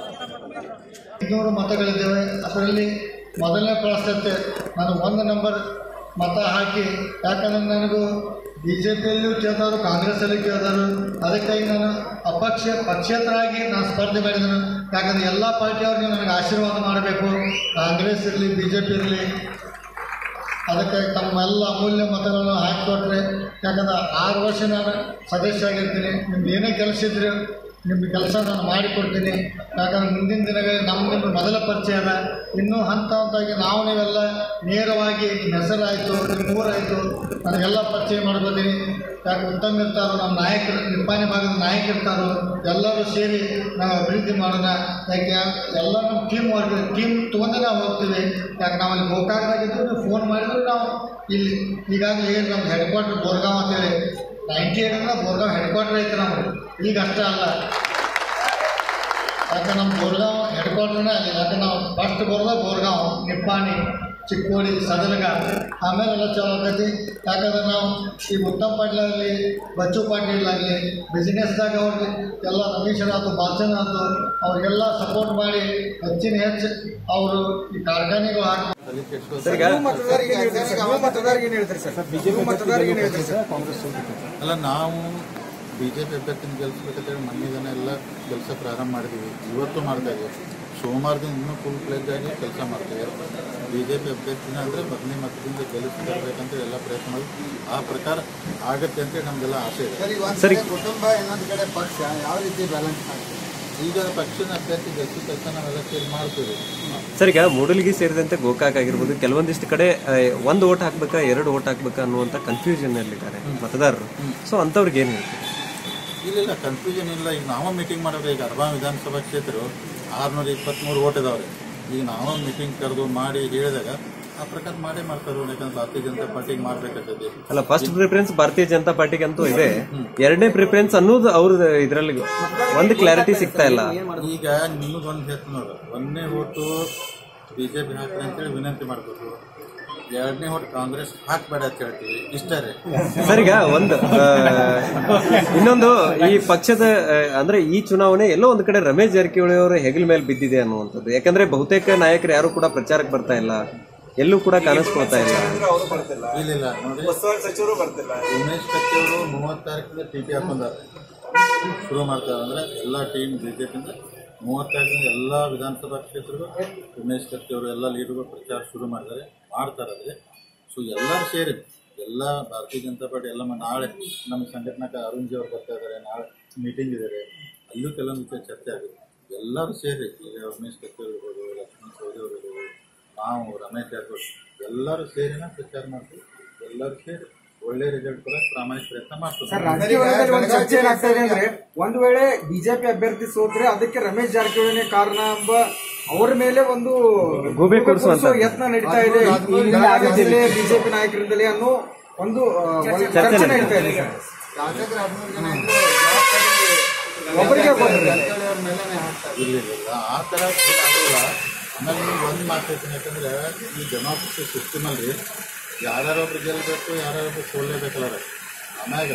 ಇನ್ನೂರು ಮತಗಳಿದ್ದೇವೆ ಅದರಲ್ಲಿ ಮೊದಲನೇ ಪ್ರಾಶಸ್ತ್ಯ ನಾನು ಒಂದು ನಂಬರ್ ಮತ ಹಾಕಿ ಯಾಕಂದ್ರೆ ನನಗೂ ಬಿ ಜೆ ಪಿಯಲ್ಲೂ ಕೇಳ್ತಾರು ಕಾಂಗ್ರೆಸ್ಸಲ್ಲೂ ಕೇಳ್ತಾರು ಅದಕ್ಕಾಗಿ ನಾನು ಅಪಕ್ಷ ಪಕ್ಷೇತರಾಗಿ ನಾನು ಸ್ಪರ್ಧೆ ಮಾಡಿದನು ಯಾಕಂದ್ರೆ ಎಲ್ಲ ಪಾರ್ಟಿಯವರು ನೀವು ನನಗೆ ಆಶೀರ್ವಾದ ಮಾಡಬೇಕು ಕಾಂಗ್ರೆಸ್ ಇರಲಿ ಬಿ ಜೆ ಪಿ ಇರಲಿ ಅದಕ್ಕಾಗಿ ತಮ್ಮೆಲ್ಲ ಅಮೂಲ್ಯ ಮತಗಳನ್ನು ಹಾಕಿಕೊಟ್ರೆ ಯಾಕಂದ್ರೆ ಆರು ವರ್ಷ ನಾನು ಸದಸ್ಯ ಆಗಿರ್ತೀನಿ ನಿಮ್ದು ಏನೇ ಕೆಲಸ ಇದ್ರೆ ನಿಮ್ಮ ಕೆಲಸ ನಾನು ಮಾಡಿಕೊಡ್ತೀನಿ ಯಾಕಂದ್ರೆ ಮುಂದಿನ ದಿನಗಳಲ್ಲಿ ನಮ್ಮ ನಿಮ್ಮ ಮೊದಲ ಪರಿಚಯ ಅದ ಇನ್ನೂ ಹಂತ ಹಂತವಾಗಿ ನಾವು ನೀವೆಲ್ಲ ನೇರವಾಗಿ ನಿಮ್ಮ ಹೆಸರಾಯಿತು ನಿಮ್ಮ ಊರಾಯಿತು ನನಗೆಲ್ಲ ಪರಿಚಯ ಮಾಡ್ಕೋತೀನಿ ಯಾಕೆ ಉತ್ತಮ ಇರ್ತಾರೋ ನಮ್ಮ ನಾಯಕರು ನಿಪ್ಪಾಣಿ ಭಾಗದ ನಾಯಕರಿರ್ತಾರೋ ಎಲ್ಲರೂ ಸೇರಿ ನಾವು ಅಭಿವೃದ್ಧಿ ಮಾಡೋಣ ಯಾಕೆ ಎಲ್ಲ ನಮ್ಮ ಟೀಮ್ ವರ್ಕ್ ಟೀಮ್ ತೊಗೊಂಡೇ ನಾವು ಹೋಗ್ತೀವಿ ಯಾಕೆ ನಾವು ಅಲ್ಲಿ ಗೋಕಾಕ್ದಾಗಿದ್ದು ನೀವು ಫೋನ್ ಮಾಡಿದ್ರು ನಾವು ಇಲ್ಲಿ ಈಗಾಗಲೇ ಏನು ನಮ್ಮ ಹೆಡ್ ಕ್ವಾರ್ಟರ್ ಬೋರ್ಗಾಂವ್ ಅಂತೇಳಿ ನೈಂಟಿ ಏಟಿಂದ ಬೋರ್ಗಾಂವ್ ಹೆಡ್ ಕ್ವಾರ್ಟರ್ ಐತೆ ನಮ್ದು ಈಗ ಅಷ್ಟೇ ಅಲ್ಲ ಯಾಕೆ ನಮ್ಮ ಬೋರ್ಗಾಂವ್ ಹೆಡ್ ಕ್ವಾರ್ಟರ್ನೇ ಅಲ್ಲಿ ಯಾಕೆ ನಾವು ಫಸ್ಟ್ ಬರೋದ ಬೋರ್ಗಾಂವ್ ನಿಪ್ಪಾಣಿ ಚಿಕ್ಕೋಡಿ ಸದಲಗ ಆಮೇಲೆ ಎಲ್ಲ ಚಲೋ ಆಕೈತಿ ಯಾಕಂದ್ರೆ ನಾವು ಈ ಉತ್ತಮ್ ಪಾಟೀಲ್ ಆಗಲಿ ಬಚ್ಚು ಪಾಟೀಲ್ ಆಗಲಿ ಬಿಸ್ನೆಸ್ದಾಗ ಅವ್ರಿಗೆ ಎಲ್ಲ ರಮೇಶರ್ ಆಯ್ತು ಬಾಲ್ಚಂದ್ರ ಆಯ್ತು ಅವ್ರಿಗೆಲ್ಲ ಸಪೋರ್ಟ್ ಮಾಡಿ ಹೆಚ್ಚಿನ ಹೆಚ್ಚು ಅವರು ಈ ಕಾರ್ಖಾನೆಗಳು ಹಾಕಿ ಅಲ್ಲ ನಾವು ಬಿ ಜೆ ಪಿ ಅಭ್ಯರ್ಥಿನ ಗೆಲ್ಲಿಸ್ಬೇಕಂತೇಳಿ ಮೊನ್ನೆ ದಿನ ಎಲ್ಲ ಕೆಲಸ ಪ್ರಾರಂಭ ಮಾಡಿದ್ದೀವಿ ಇವತ್ತು ಮಾಡ್ತಾ ಇದ್ದೀವಿ ಸೋಮವಾರದಿಂದ ಇನ್ನೂ ಫುಲ್ ಫ್ಲೆಜ್ ಆಗಿ ಕೆಲಸ ಮಾಡ್ತೀವಿ ಬಿ ಜೆ ಪಿ ಅಭ್ಯರ್ಥಿನ ಅಂದರೆ ಮೊದಲನೇ ಮತದಿಂದ ಗೆಲ್ಲಿಸಿ ತರಬೇಕಂತ ಎಲ್ಲ ಪ್ರಯತ್ನ ಮಾಡಿ ಆ ಪ್ರಕಾರ ಆಗತ್ತೆ ಅಂತೇಳಿ ನಮಗೆಲ್ಲ ಆಸೆ ಇದೆ ಸರಿ ಕುಟುಂಬ ಇನ್ನೊಂದು ಕಡೆ ಪಕ್ಷ ಯಾವ ರೀತಿ ಬ್ಯಾಲೆನ್ಸ್ ಮಾಡ್ತೀವಿ ಈಗ ಪಕ್ಷದ ಅಭ್ಯರ್ಥಿ ಗೆಲ್ಲಿಸೋ ಕೆಲಸ ನಾವೆಲ್ಲ ಸೇರಿ ಮಾಡ್ತೀವಿ ಸರ್ ಈಗ ಮೂಡಲಿಗೆ ಸೇರಿದಂತೆ ಗೋಕಾಕ್ ಆಗಿರ್ಬೋದು ಕೆಲವೊಂದಿಷ್ಟು ಕಡೆ ಆ, ಒಂದು ಓಟ್ ಹಾಕ್ಬೇಕಾ ಎರಡು ಓಟ್ ಹಾಕ್ಬೇಕಾ ಅನ್ನುವಂಥ ಕನ್ಫ್ಯೂಷನ್ ಅಲ್ಲಿದ್ದಾರೆ ಮತದಾರರು ಸೊ ಅಂಥವ್ರಿಗೆ ಏನು ಹೇಳ್ತೀವಿ ಇಲ್ಲ ಇಲ್ಲ ಕನ್ಫ್ಯೂಷನ್ ಇಲ್ಲ ಈಗ ನಾವು ಮೀಟಿಂಗ್ ಮಾಡೋದು ಈಗ ಅರ್ಬಾ ವಿಧಾನಸಭಾ ಕ್ಷೇತ್ರ ಆರುನೂರ ಇಪ್ಪತ್ತ್ಮೂರು ಓಟ್ ಇದಾವ್ರಿ ಈಗ ನಾವು ಮೀಟಿಂಗ್ ಕರೆದು ಮಾಡಿ ಹೇಳಿದಾಗ ಆ ಪ್ರಕಾರ ಮಾಡೇ ಮಾಡ್ತಾರೆ ಅವ್ರು. ಯಾಕಂದ್ರೆ ಭಾರತೀಯ ಜನತಾ ಪಾರ್ಟಿಗೆ ಮಾಡ್ಬೇಕಾಗ್ತದೆ ಅಲ್ಲ ಫಸ್ಟ್ ಪ್ರಿಫರೆನ್ಸ್ ಭಾರತೀಯ ಜನತಾ ಪಾರ್ಟಿಗೆ ಅಂತೂ ಇದೆ ಎರಡನೇ ಪ್ರಿಫರೆನ್ಸ್ ಅನ್ನೋದು ಅವ್ರ ಇದ್ರಲ್ಲಿ ಒಂದು ಕ್ಲಾರಿಟಿ ಸಿಗ್ತಾ ಇಲ್ಲ ಈಗ ನಿಮಗೊಂದು ಹೇಳ್ತೀನಿ ನೋಡು ಒಂದನೇ ಓಟು ಬಿಜೆಪಿ ಹಾಕ್ರಿ ಅಂತೇಳಿ ವಿನಂತಿ ಮಾಡ್ಬೇಕು ಎರಡನೇ ಓಟ್ ಕಾಂಗ್ರೆಸ್ ಹಾಕ್ಬೇಡ ಅಂತ ಹೇಳ್ತೀವಿ ಇಷ್ಟೇ ರೀ ಸರ್ ಈಗ ಒಂದು ಆ, ಇನ್ನೊಂದು ಈ ಪಕ್ಷದ ಆ, ಅಂದ್ರೆ ಈ ಚುನಾವಣೆ ಎಲ್ಲೋ ಒಂದ್ ಕಡೆ ರಮೇಶ್ ಜಾರಕಿಹೊಳಿ ಅವರ ಹೆಗಲ ಮೇಲೆ ಬಿದ್ದಿದೆ ಅನ್ನುವಂಥದ್ದು ಯಾಕಂದ್ರೆ ಬಹುತೇಕ ನಾಯಕರು ಯಾರು ಕೂಡ ಪ್ರಚಾರಕ್ಕೆ ಬರ್ತಾ ಇಲ್ಲ ಎಲ್ಲೂ ಕೂಡ ಕಾಣಿಸ್ಕೊಳ್ತಾ ಇಲ್ಲ ಇಲ್ಲ ಇಲ್ಲ ನೋಡಿ ಸಚಿವರು ಬರ್ತಿಲ್ಲ ಉಮೇಶ್ ಕತ್ತಿ ಅವರು ಮೂವತ್ತು ತಾರೀಕಿಂದ ಟಿ ಪಿ ಹಾಕೊಂಡಾರ ಶುರು ಮಾಡ್ತಾರೆ ಅಂದ್ರೆ ಎಲ್ಲ ಟೀಮ್ ಬಿಜೆಪಿಯಿಂದ ಮೂವತ್ತಾರರಿಂದ ಎಲ್ಲ ವಿಧಾನಸಭಾ ಕ್ಷೇತ್ರಗಳು ಉಮೇಶ್ ಕತ್ತಿ ಅವರು ಎಲ್ಲ ಲೀಡರ್ಗಳು ಪ್ರಚಾರ ಶುರು ಮಾಡಿದ್ದಾರೆ ಮಾಡ್ತಾರೆ ಅದೇ ಸೊ ಎಲ್ಲರೂ ಸೇರಿ ಎಲ್ಲ ಭಾರತೀಯ ಜನತಾ ಪಾರ್ಟಿ ಎಲ್ಲ ಮ- ನಾಳೆ ನಮ್ಮ ಸಂಘಟನಾಕ ಅರುಣ್ ಜಿ ಅವರು ಬರ್ತಾ ಇದ್ದಾರೆ ನಾಳೆ ಮೀಟಿಂಗ್ ಇದ್ದಾರೆ ಅಲ್ಲೂ ಕೆಲವೊಂದು ವಿಷಯ ಚರ್ಚೆ ಆಗುತ್ತೆ ಎಲ್ಲರೂ ಸೇರಿ ಈಗ ಉಮೇಶ್ ಕತ್ತಿ ಅವರು ಇರ್ಬೋದು ಲಕ್ಷ್ಮಣ್ ಸವದಿ ಅವರು ಇರ್ಬೋದು ನಾವು ರಮೇಶ್ ಜಾರಕಿಹೊಳಿ ಎಲ್ಲರೂ ಸೇರಿನ ಪ್ರಚಾರ ಮಾಡ್ತೀವಿ ಎಲ್ಲರೂ ಸೇರಿ ಒಳ್ಳೆ ರಿಸಲ್ಟ್ ಕೂಡ ಪ್ರಾಮಾಣಿಕ ಪ್ರಯತ್ನ ಸರ್ ಮಾಡ್ತೀವಿ ರಾಜಕೀಯ ವಲಯದಲ್ಲಿ ಒಂದು ಚರ್ಚೆ ಏನಾಗ್ತಾ ಇದೆ ಅಂದ್ರೆ ಒಂದ್ ವೇಳೆ ಬಿಜೆಪಿ ಅಭ್ಯರ್ಥಿ ಸೋತ್ರೆ ಅದಕ್ಕೆ ರಮೇಶ್ ಜಾರಕಿಹೊಳಿನೇ ಕಾರಣ ಎಂಬ ಅವರ ಮೇಲೆ ಒಂದು ಗೂಬೆ ಕೂರಿಸುವಂತ. ಕೂರಿಸುವ ಯತ್ನ ನಡೀತಾ ಇದೆ ಈ ಬೆಳಗಾವಿಯಲ್ಲೇ ಬಿಜೆಪಿ ನಾಯಕರಿಂದಲೇ ಅನ್ನೋ ಒಂದು ಆ, ಒಂದು ಚರ್ಚೆ ಚರ್ಚೆ ನಡೀತಾ ನಡೀತಾ ಇದೆ ಇದೆ. ಸರ್ ಶಾಸಕರು ಹದಿಮೂರು ಜನ ಇದ್ರು ಜವಾಬ್ದಾರಿ ಒಬ್ಬರಿಗೆ ಕೊಡ್ತಾರೆ. ಜಾರಕಿಹೊಳಿ ಅವ್ರ ಮೇಲೆನೆ ಹಾಕ್ತಾರೆ ಇಲ್ಲ ಇಲ್ಲ ಇಲ್ಲ ಆ ಥರ ಆಗಲ್ಲ ಆಮೇಲೆ ನೀವು ಒಂದು ಮಾತಾಡ್ತೀನಿ ಯಾಕಂದ್ರೆ ಈ ಡೆಮಾಕ್ರಸಿ ಸಿಸ್ಟಮಲ್ಲಿ ಯಾರ್ಯಾರೊಬ್ರು ಗೆಲ್ಲಬೇಕು ಯಾರ್ಯಾರೊಬ್ರು ಸೋಲೇಬೇಕಲ್ಲ ರೀ ಆಮ್ಯಾಗ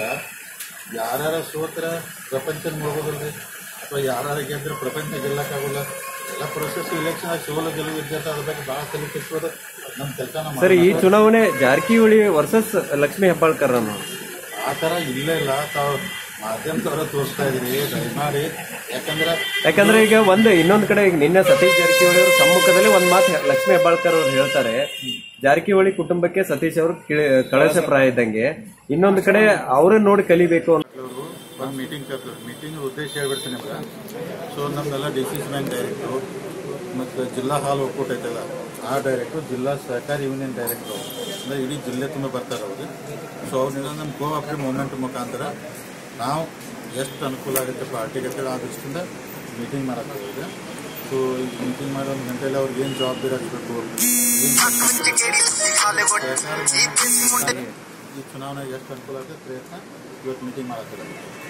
ಯಾರ್ಯಾರ ಸೋತ್ರ ಪ್ರಪಂಚ ಮುಳುಗೋದಿಲ್ಲ ರೀ ಅಥವಾ ಯಾರ್ಯಾರ ಗೆದ್ರೆ ಪ್ರಪಂಚ ಗೆಲ್ಲಕ್ಕಾಗಲ್ಲ ಎಲ್ಲ ಪ್ರೊಸೆಸ್ ಇಲೆಕ್ಷನ್ ಆಗಿ ಸೋಲು ಗೆಲುವು ಇರ್ತೈತೆ ಅದ್ರ ಬಗ್ಗೆ ಭಾಳ ತಲೆ ಕೆಡಿಸೋದು ನಮ್ಮ ಕೆಲಸ ಸರ್ ಈ ಚುನಾವಣೆ ಜಾರಕಿಹೊಳಿ ವರ್ಸಸ್ ಲಕ್ಷ್ಮೀ ಹೆಬ್ಬಾಳ್ಕರ್ ಅನ್ನೋ ಆ ಥರ ಇಲ್ಲೇ ಇಲ್ಲ ತಾವು ಮಾಧ್ಯಮದವರ ತೋರಿಸ್ತಾ ಇದ್ರಿ ದಯಮಾಡಿ ಯಾಕಂದ್ರೆ ಯಾಕಂದ್ರೆ ಈಗ ಒಂದು ಇನ್ನೊಂದ್ ಕಡೆ ಈಗ ನಿನ್ನೆ ಸತೀಶ್ ಜಾರಕಿಹೊಳಿ ಅವ್ರ ಸಮ್ಮುಖದಲ್ಲಿ ಒಂದ್ ಮಾತು ಲಕ್ಷ್ಮೀ ಹೆಬ್ಬಾಳ್ಕರ್ ಅವ್ರು ಹೇಳ್ತಾರೆ ಜಾರಕಿಹೊಳಿ ಕುಟುಂಬಕ್ಕೆ ಸತೀಶ್ ಅವರು ಕಳಶ ಪ್ರಾಯ ಇದ್ದಂಗೆ ಇನ್ನೊಂದ್ ಕಡೆ ಅವ್ರನ್ನ ನೋಡಿ ಕಲಿಬೇಕು ಅಂತ ಅವರು ಒಂದು ಮೀಟಿಂಗ್ ಕರೆದ್ರು ಮೀಟಿಂಗ್ ಉದ್ದೇಶ ಹೇಳ್ಬಿಡ್ತೀನಿ ನಿಮ್ಗೆ ಸೊ ನಮ್ಮೆಲ್ಲ ಡಿ ಸಿ ಸಿ ಬ್ಯಾಂಕ್ ಡೈರೆಕ್ಟ್ರು ಮತ್ತು ಜಿಲ್ಲಾ ಹಾಲ್ ಒಕ್ಕೂಟ ಐತಲ್ಲ ಆ ಡೈರೆಕ್ಟ್ರು ಜಿಲ್ಲಾ ಸಹಕಾರಿ ಯೂನಿಯನ್ ಡೈರೆಕ್ಟ್ರು ಅಂದರೆ ಇಡೀ ಜಿಲ್ಲೆ ತುಂಬ ಬರ್ತಾರೆ ಅವರು ಸೊ ಅವ್ರನ್ನೆಲ್ಲ ನಮ್ಮ ಕೋಆಪ್ಟಿವ್ ಮೂವ್ಮೆಂಟ್ ಮುಖಾಂತರ ನಾವು ಎಷ್ಟು ಅನುಕೂಲ ಆಗುತ್ತೆ ಪಾರ್ಟಿಗೆ ಅಂತೇಳಿ ಆ ದೃಷ್ಟಿಯಿಂದ ಮೀಟಿಂಗ್ ಮಾಡೋಕ್ಕಾಗಿದೆ ಸೊ ಈ ಮೀಟಿಂಗ್ ಮಾಡೋ ಒಂದು ಗಂಟೆಯಲ್ಲಿ ಅವ್ರಿಗೆ ಏನು ಜವಾಬ್ದಾರಿ ಆಗಬೇಕು ಈ ಚುನಾವಣೆಗೆ ಎಷ್ಟು ಅನುಕೂಲ ಆಗುತ್ತೆ ಪ್ರಯತ್ನ ಇವತ್ತು ಮೀಟಿಂಗ್ ಮಾಡತ್ತಿಲ್ಲ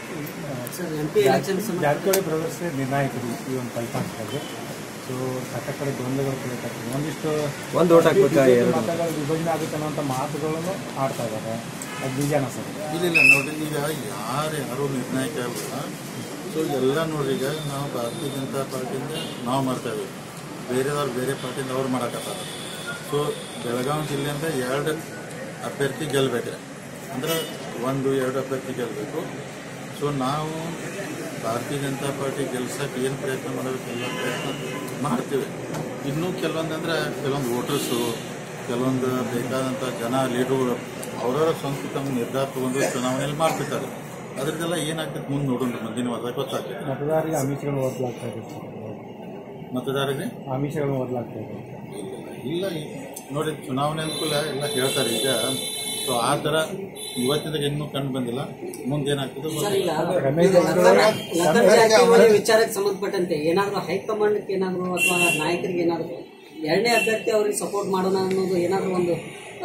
ಜಾರಕಿಹೊಳಿ ಬ್ರದರ್ಸ್ ನಿರ್ಣಾಯಕರು ಈ ಒಂದು ಫಲಿತಾಂಶದಲ್ಲಿ ಸೊ ಸಾಕ ಕಡೆ ಗೊಂದಲಗಳು ಕೇಳ್ತಾರೆ ಒಂದಿಷ್ಟು ಒಂದ್ vote ಹಾಕ್ಬೇಕಾ? BJP ಎರಡು? ಮತಗಳು ವಿಭಜನೆ ಆಗುತ್ತೆ ಅನ್ನೋಂಥ ಮಾತುಗಳನ್ನು ಆಡ್ತಾ ಇದ್ದಾರೆ ಅದು ನಿಜಾನ ಸರ್ ಇಲ್ಲ ಇಲ್ಲ ನೋಡ್ರಿ ಈಗ ಯಾರು ಯಾರು ನಿರ್ಣಾಯಕ ಅಲ್ಲ ಸೊ ಎಲ್ಲ ನೋಡ್ರಿ ಈಗ ನಾವು ಭಾರತೀಯ ಜನತಾ ಪಾರ್ಟಿಯಿಂದ ನಾವು ಮಾಡ್ತಾ ಇದ್ದೀವಿ ಬೇರೆದವ್ರು ಬೇರೆ ಪಾರ್ಟಿಯಿಂದ ಅವ್ರು ಮಾಡಕತ್ತಾರ ಸೊ ಬೆಳಗಾವಿ ಜಿಲ್ಲೆಯಿಂದ ಎರಡು ಅಭ್ಯರ್ಥಿ ಗೆಲ್ಬೇಕ್ರಿ ಅಂದ್ರೆ ಒಂದು ಎರಡು ಅಭ್ಯರ್ಥಿ ಗೆಲ್ಲಬೇಕು ಸೊ ನಾವು ಭಾರತೀಯ ಜನತಾ ಪಾರ್ಟಿ ಗೆಲ್ಸಕ್ಕೆ ಏನು ಪ್ರಯತ್ನ ಮಾಡಬೇಕು ಎಲ್ಲ ಪ್ರಯತ್ನ ಮಾಡ್ತೀವಿ ಇನ್ನೂ ಕೆಲವೊಂದು ಅಂದ್ರೆ ಕೆಲವೊಂದು ವೋಟರ್ಸು ಕೆಲವೊಂದು ಬೇಕಾದಂಥ ಜನ ಲೀಡರ್ಗಳು ಅವರವರ ಸ್ವಂತ ತಮ್ಮ ನಿರ್ಧಾರ ತಗೊಂಡು ಚುನಾವಣೆಯಲ್ಲಿ ಮಾಡ್ತಿರ್ತಾರೆ ಅದ್ರದ್ದೆಲ್ಲ ಏನಾಗ್ತೈತೆ ಮುಂದೆ ನೋಡೋಣ ಮುಂದಿನ ವರ್ಷ ಗೊತ್ತಾಗ್ತೈತೆ ಮತದಾರರಿಗೆ ಆಮಿಷಗಳು ಓದಲಾಗ್ತಾ ಇದೆ ಸರ್ ಮತದಾರರಿಗೆ ಆಮಿಷಗಳನ್ನು ಓದಲಾಗ್ತಾ ಇದೆ ಇಲ್ಲ ಈ- ನೋಡಿ ಚುನಾವಣೆ ಅನುಕೂಲ ಎಲ್ಲ ಹೇಳ್ತಾರೆ ಈಗ ಸೊ ಆ ಥರ ಇವತ್ತಿನ ಇನ್ನೂ ಕಂಡು ಬಂದಿಲ್ಲ ಮುಂದೆ ಏನಾಗ್ತದೆ ಸರ್ ಈಗ ರಮೇಶ್ ಈಗ ಜಾರಕಿಹೊಳಿ ಲಖನ್- ಲಖನ್ ಜಾರಕಿಹೊಳಿ ವಿಚಾರಕ್ಕೆ ಸಂಬಂಧಪಟ್ಟಂತೆ ಏನಾದ್ರು ಹೈಕಮಾಂಡ್ಗೆ ಏನಾದ್ರು ಅಥವಾ ನಾಯಕರಿಗೆ ಏನಾದ್ರು ಎರಡನೇ ಅಭ್ಯರ್ಥಿ ಅವರಿಗೆ ಸಪೋರ್ಟ್ ಮಾಡೋಣ ಅನ್ನೋದು ಏನಾದ್ರು ಒಂದು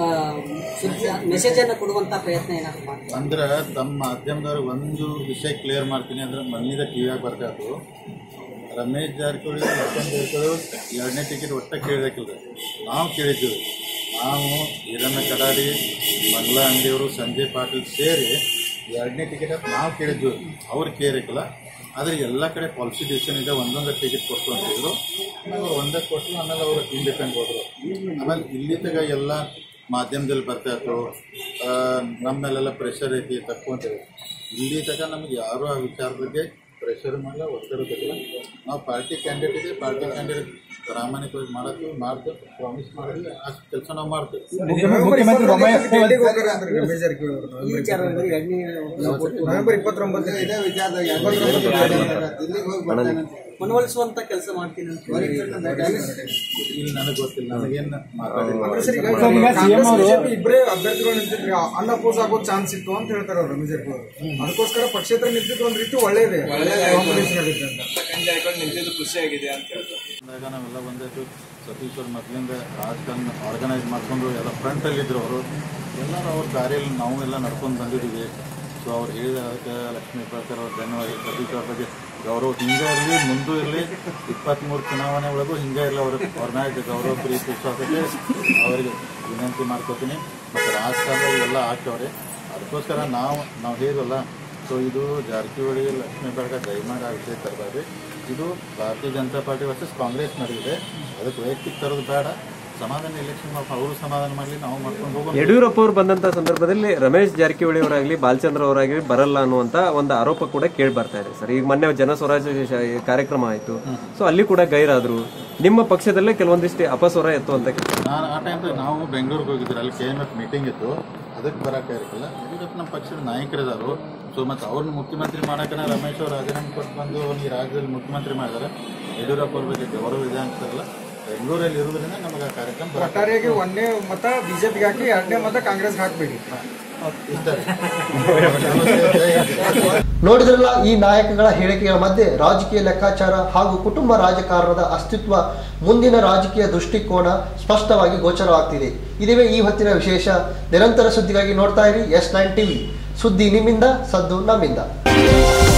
ಮೆಸೇಜ್ ಅನ್ನ ಕೊಡುವಂತ ಪ್ರಯತ್ನ ಏನಾದ್ರು ಮಾಡ್ತಾರೆ ಅಂದ್ರೆ ತಮ್ಮ ಮಾಧ್ಯಮದವ್ರಿಗೆ ಒಂದು ವಿಷಯ ಕ್ಲಿಯರ್ ಮಾಡ್ತೀನಿ ಅಂದ್ರೆ ಮಣ್ಣಿದ ಟಿವಿಯಾಗ ಬರ್ತಾಯಿತ್ತು ರಮೇಶ್ ಜಾರಕಿಹೊಳಿ ಲಕ್ಷ್ಮಣ್ ಜಾರಕಿಹೊಳಿ ಎರಡನೇ ಟಿಕೆಟ್ ಒಟ್ಟ ಕೇಳಬೇಕಿಲ್ಲ ನಾವು ಕೇಳಿದ್ದೀವಿ ನಾವು ಈರಣ್ಣ ಕಡಾಡಿ ಮಂಗಲ ಅಂಗಡಿಯವರು ಸಂಜಯ್ ಪಾಟೀಲ್ ಸೇರಿ ಎರಡನೇ ಟಿಕೆಟ್ ಅಂತ ನಾವು ಕೇಳಿದ್ವಿ ಅವ್ರು ಕೇಳಿರಕ್ಕಿಲ್ಲ ಆದರೆ ಎಲ್ಲ ಕಡೆ ಪಾಲಿಸಿ ಡಿಸಿಷನ್ ಇದೆ ಒಂದೊಂದು ಟಿಕೆಟ್ ಕೊಟ್ಟು ಅಂತಿದ್ರು ಆಮೇಲೆ ಅವ್ರು ಒಂದೇ ಕೊಟ್ಟು ಆಮೇಲೆ ಅವರು ಇಂಡಿಪೆಂಡ್ ಹೋದರು ಆಮೇಲೆ ಇಲ್ಲಿ ತಗ ಎಲ್ಲ ಮಾಧ್ಯಮದಲ್ಲಿ ಬರ್ತಾ ಇತ್ತು ಆ, ನಮ್ಮ ಮೇಲೆಲ್ಲ ಪ್ರೆಷರ್ ಐತಿ ತಪ್ಪು ಅಂತೇಳಿ ಇಲ್ಲಿ ತನಕ ನಮ್ಗೆ ಯಾರೂ ಆ ವಿಚಾರ ಬಗ್ಗೆ ಪ್ರೆಷರ್ ಮಾಡಲ್ಲ ಒತ್ತಡ ಬೇಕಿಲ್ಲ ನಾವು ಪಾರ್ಟಿ ಕ್ಯಾಂಡಿಡೇಟ್ ಇದೆ ಪಾರ್ಟಿ ಕ್ಯಾಂಡಿಡೇಟ್ ಪ್ರಾಮಾಣಿಕವಾಗಿ ಮಾಡತ್ತೀವಿ ಮಾಡ್ತೀವಿ ಪ್ರಾಮಿಸ್ ಮಾಡಿದ್ವಿ ಅಷ್ಟು ಕೆಲಸ ನಾವು ಮಾಡ್ತೀವಿ ಮುಖ್ಯಮಂತ್ರಿ ಬೊಮ್ಮಾಯಿ ಡೆಲ್ಲಿಗೆ ಹೋಗ್ತಾರೆ ಅಂತಾರೆ ರಮೇಶ್ ಜಾರಕಿಹೊಳಿ ಅವರು ಈ ವಿಚಾರದಲ್ಲಿ ಎರಡನೇ ನವೆಂಬರ್ ಇಪ್ಪತ್ತೊಂಬತ್ತು ಇದೇ ವಿಚಾರದಾಗ ದಿಲ್ಲಿಗೆ ಹೋಗಿ ಬರ್ತಾನೆ ಮನವೊಲಿಸುವಂತ ಕೆಲಸ ಮಾಡ್ತೀನಿ ಅಂತ ಹೇಳಿ ಇಲ್ಲಿ ನನಗೆ ಗೊತ್ತಿಲ್ಲ ನನಗೇನು ಅಂದ್ರೆ ಸರ್ ಈಗ ಮಾತಾಡಿ ಕಾಂಗ್ರೆಸ್ ಬಿಜೆಪಿ ಇಬ್ಬರೇ ಅಭ್ಯರ್ಥಿಗಳು ನಿಂತಿದ್ರೆ ಅನ್ಅಪೋಸ್ ಆಗೋ ಚಾನ್ಸ್ ಇತ್ತು ಅಂತ ಹೇಳ್ತಾರೆ ಅವ್ರು ರಮೇಶ್ ಜಾರಕಿಹೊಳಿ ಅವರು. ಅದಕ್ಕೋಸ್ಕರ ಪಕ್ಷೇತರ ನಿಂತಿದ್ದು ಒಂದ್ ರೀತಿ ಒಳ್ಳೇದೇ ಕಾಂಪಿಟೇಷನ್ ಆಗುತ್ತೆ ಅಂತ ಲಖನ್ ಜಾರಕಿಹೊಳಿ ನಿಂತಿದ್ದು ಖುಷಿಯಾಗಿದೆ ಅಂತ ಹೇಳ್ತಾರೆ ಬಂದಾಗ ನಾವೆಲ್ಲ ಒಂದಾಯ್ತು ಸತೀಶ್ ಅವ್ರು ಮೊದಲಿಂದ ರಾಜಕಾರಣ ಆರ್ಗನೈಸ್ ಮಾಡ್ಕೊಂಡು ಎಲ್ಲ ಫ್ರಂಟಲ್ಲಿ ಇದ್ರು ಅವರು ಎಲ್ಲರೂ ಅವ್ರ ದಾರಿಯಲ್ಲಿ ನಾವು ಎಲ್ಲ ನಡ್ಕೊಂಡು ಬಂದಿದ್ದೀವಿ ಸೊ ಅವ್ರು ಹೇಳಿದ ಅದಕ್ಕೆ ಲಕ್ಷ್ಮೀ ಪಾಕರ್ ಅವ್ರ ಧನ್ಯವಾದ ಸತೀಶ್ ಅವ್ರ ಬಗ್ಗೆ ಗೌರವ ಹಿಂಗೆ ಇರಲಿ ಮುಂದೂ ಇರಲಿ ಇಪ್ಪತ್ತ್ಮೂರು ಚುನಾವಣೆ ಒಳಗೂ ಹಿಂಗೆ ಇರಲಿ ಅವ್ರ ಅವ್ರ ಮ್ಯಾಗ ಗೌರವ ಪ್ರೀತಿ ವಿಶ್ವಾಸಕ್ಕೆ ಅವರಿಗೆ ವಿನಂತಿ ಮಾಡ್ಕೋತೀನಿ ಮತ್ತು ರಾಜಕಾರಣದಲ್ಲಿ ಎಲ್ಲ ಆಗ್ತವ್ರೆ ಅದಕ್ಕೋಸ್ಕರ ನಾವು ನಾವು ಹೇಳಿದ್ವಲ್ಲ ಸೊ ಇದು ಜಾರಕಿಹೊಳಿ ಲಕ್ಷ್ಮೀ ಬೆಳಗ ದಯಮಾಡಿ ಆ ವಿಷಯ ತರಬಾರ್ದು ಇದು ಭಾರತೀಯ ಜನತಾ ಪಾರ್ಟಿ ವರ್ಸಸ್ ಕಾಂಗ್ರೆಸ್ ನಡೆದಿದೆ ಅದಕ್ಕೆ ವೈಯಕ್ತಿಕ ತರೋದು ಬೇಡ ಸಮಾಧಾನ ಎಲೆಕ್ಷನ್ ಅವರು ಸಮಾಧಾನ ಮಾಡಲಿ ನಾವು ಮಾಡ್ಕೊಂಡು ಹೋಗೋಣ ಯಡಿಯೂರಪ್ಪ ಅವರು ಬಂದಂತ ಸಂದರ್ಭದಲ್ಲಿ ರಮೇಶ್ ಜಾರಕಿಹೊಳಿ ಅವರಾಗ್ಲಿ ಬಾಲಚಂದ್ರ ಅವರಾಗ್ಲಿ ಬರಲ್ಲ ಅನ್ನುವಂತ ಒಂದು ಆರೋಪ ಕೂಡ ಕೇಳಿ ಬರ್ತಾ ಇದೆ ಸರ್ ಈಗ ಮೊನ್ನೆ ಜನ ಸ್ವರಾಜ್ಯ ಶ- ಕಾರ್ಯಕ್ರಮ ಆಯ್ತು ಸೊ ಅಲ್ಲಿ ಕೂಡ ಗೈರಾದ್ರು ನಿಮ್ಮ ಪಕ್ಷದಲ್ಲೇ ಕೆಲವೊಂದಿಷ್ಟು ಅಪಸ್ವರ ಎತ್ತು ಅಂತ ನಾನು ಆ ಟೈಮ್ ನಾವು ಬೆಂಗಳೂರಿಗೆ ಹೋಗಿದ್ರು ಅಲ್ಲಿ ಕೆ ಎಮ್ ಎಫ್ ಮೀಟಿಂಗ್ ಇತ್ತು ಅದಕ್ಕೆ ಬರೋಕೆ ಇರಲಿಲ್ಲ ಯಡಿಯೂರಪ್ಪ ನಮ್ಮ ಪಕ್ಷದ ನಾಯಕರಿದ್ದಾರೆ ಸೊ ಮತ್ತು ಅವ್ರನ್ನ ಮುಖ್ಯಮಂತ್ರಿ ಮಾಡೋಕೆ ರಮೇಶ್ ಅವ್ರು ರಾಜೀನಾಮೆ ಕೊಟ್ಟು ಬಂದು ಈ ರಾಜ್ಯದಲ್ಲಿ ಮುಖ್ಯಮಂತ್ರಿ ಮಾಡಿದ್ದಾರೆ ಯಡಿಯೂರಪ್ಪ ಅವ್ರ ಬಗ್ಗೆ ಗೌರವ ಇದೆ ಅಂತಾರಲ್ಲ ಬೆಂಗಳೂರಲ್ಲಿ ಇರೋದ್ರಿಂದ ನಮಗೆ ಆ ಕಾರ್ಯಕ್ರಮ ಬರಕ್ಕೆ ಒಟ್ಟಾರೆಯಾಗಿ ಒಂದನೇ ಮತ ಬಿಜೆಪಿಗೆ ಹಾಕಿ ಎರಡನೇ ಮತ ಕಾಂಗ್ರೆಸ್ಗೆ ಹಾಕ್ಬೇಡಿ ನೋಡಿದ್ರಲ್ಲ ಈ ನಾಯಕಗಳ ಹೇಳಿಕೆಗಳ ಮಧ್ಯೆ ರಾಜಕೀಯ ಲೆಕ್ಕಾಚಾರ ಹಾಗೂ ಕುಟುಂಬ ರಾಜಕಾರಣದ ಅಸ್ತಿತ್ವ ಮುಂದಿನ ರಾಜಕೀಯ ದೃಷ್ಟಿಕೋನ ಸ್ಪಷ್ಟವಾಗಿ ಗೋಚರವಾಗ್ತಿದೆ ಇದುವೇ ಈ ಹೊತ್ತಿನ ವಿಶೇಷ ನಿರಂತರ ಸುದ್ದಿಗಾಗಿ ನೋಡ್ತಾ ಇರಿ ಎಸ್ ನೈನ್ ಟಿವಿ ಸುದ್ದಿ ನಿಮ್ಮಿಂದ ಸದ್ದು ನಮ್ಮಿಂದ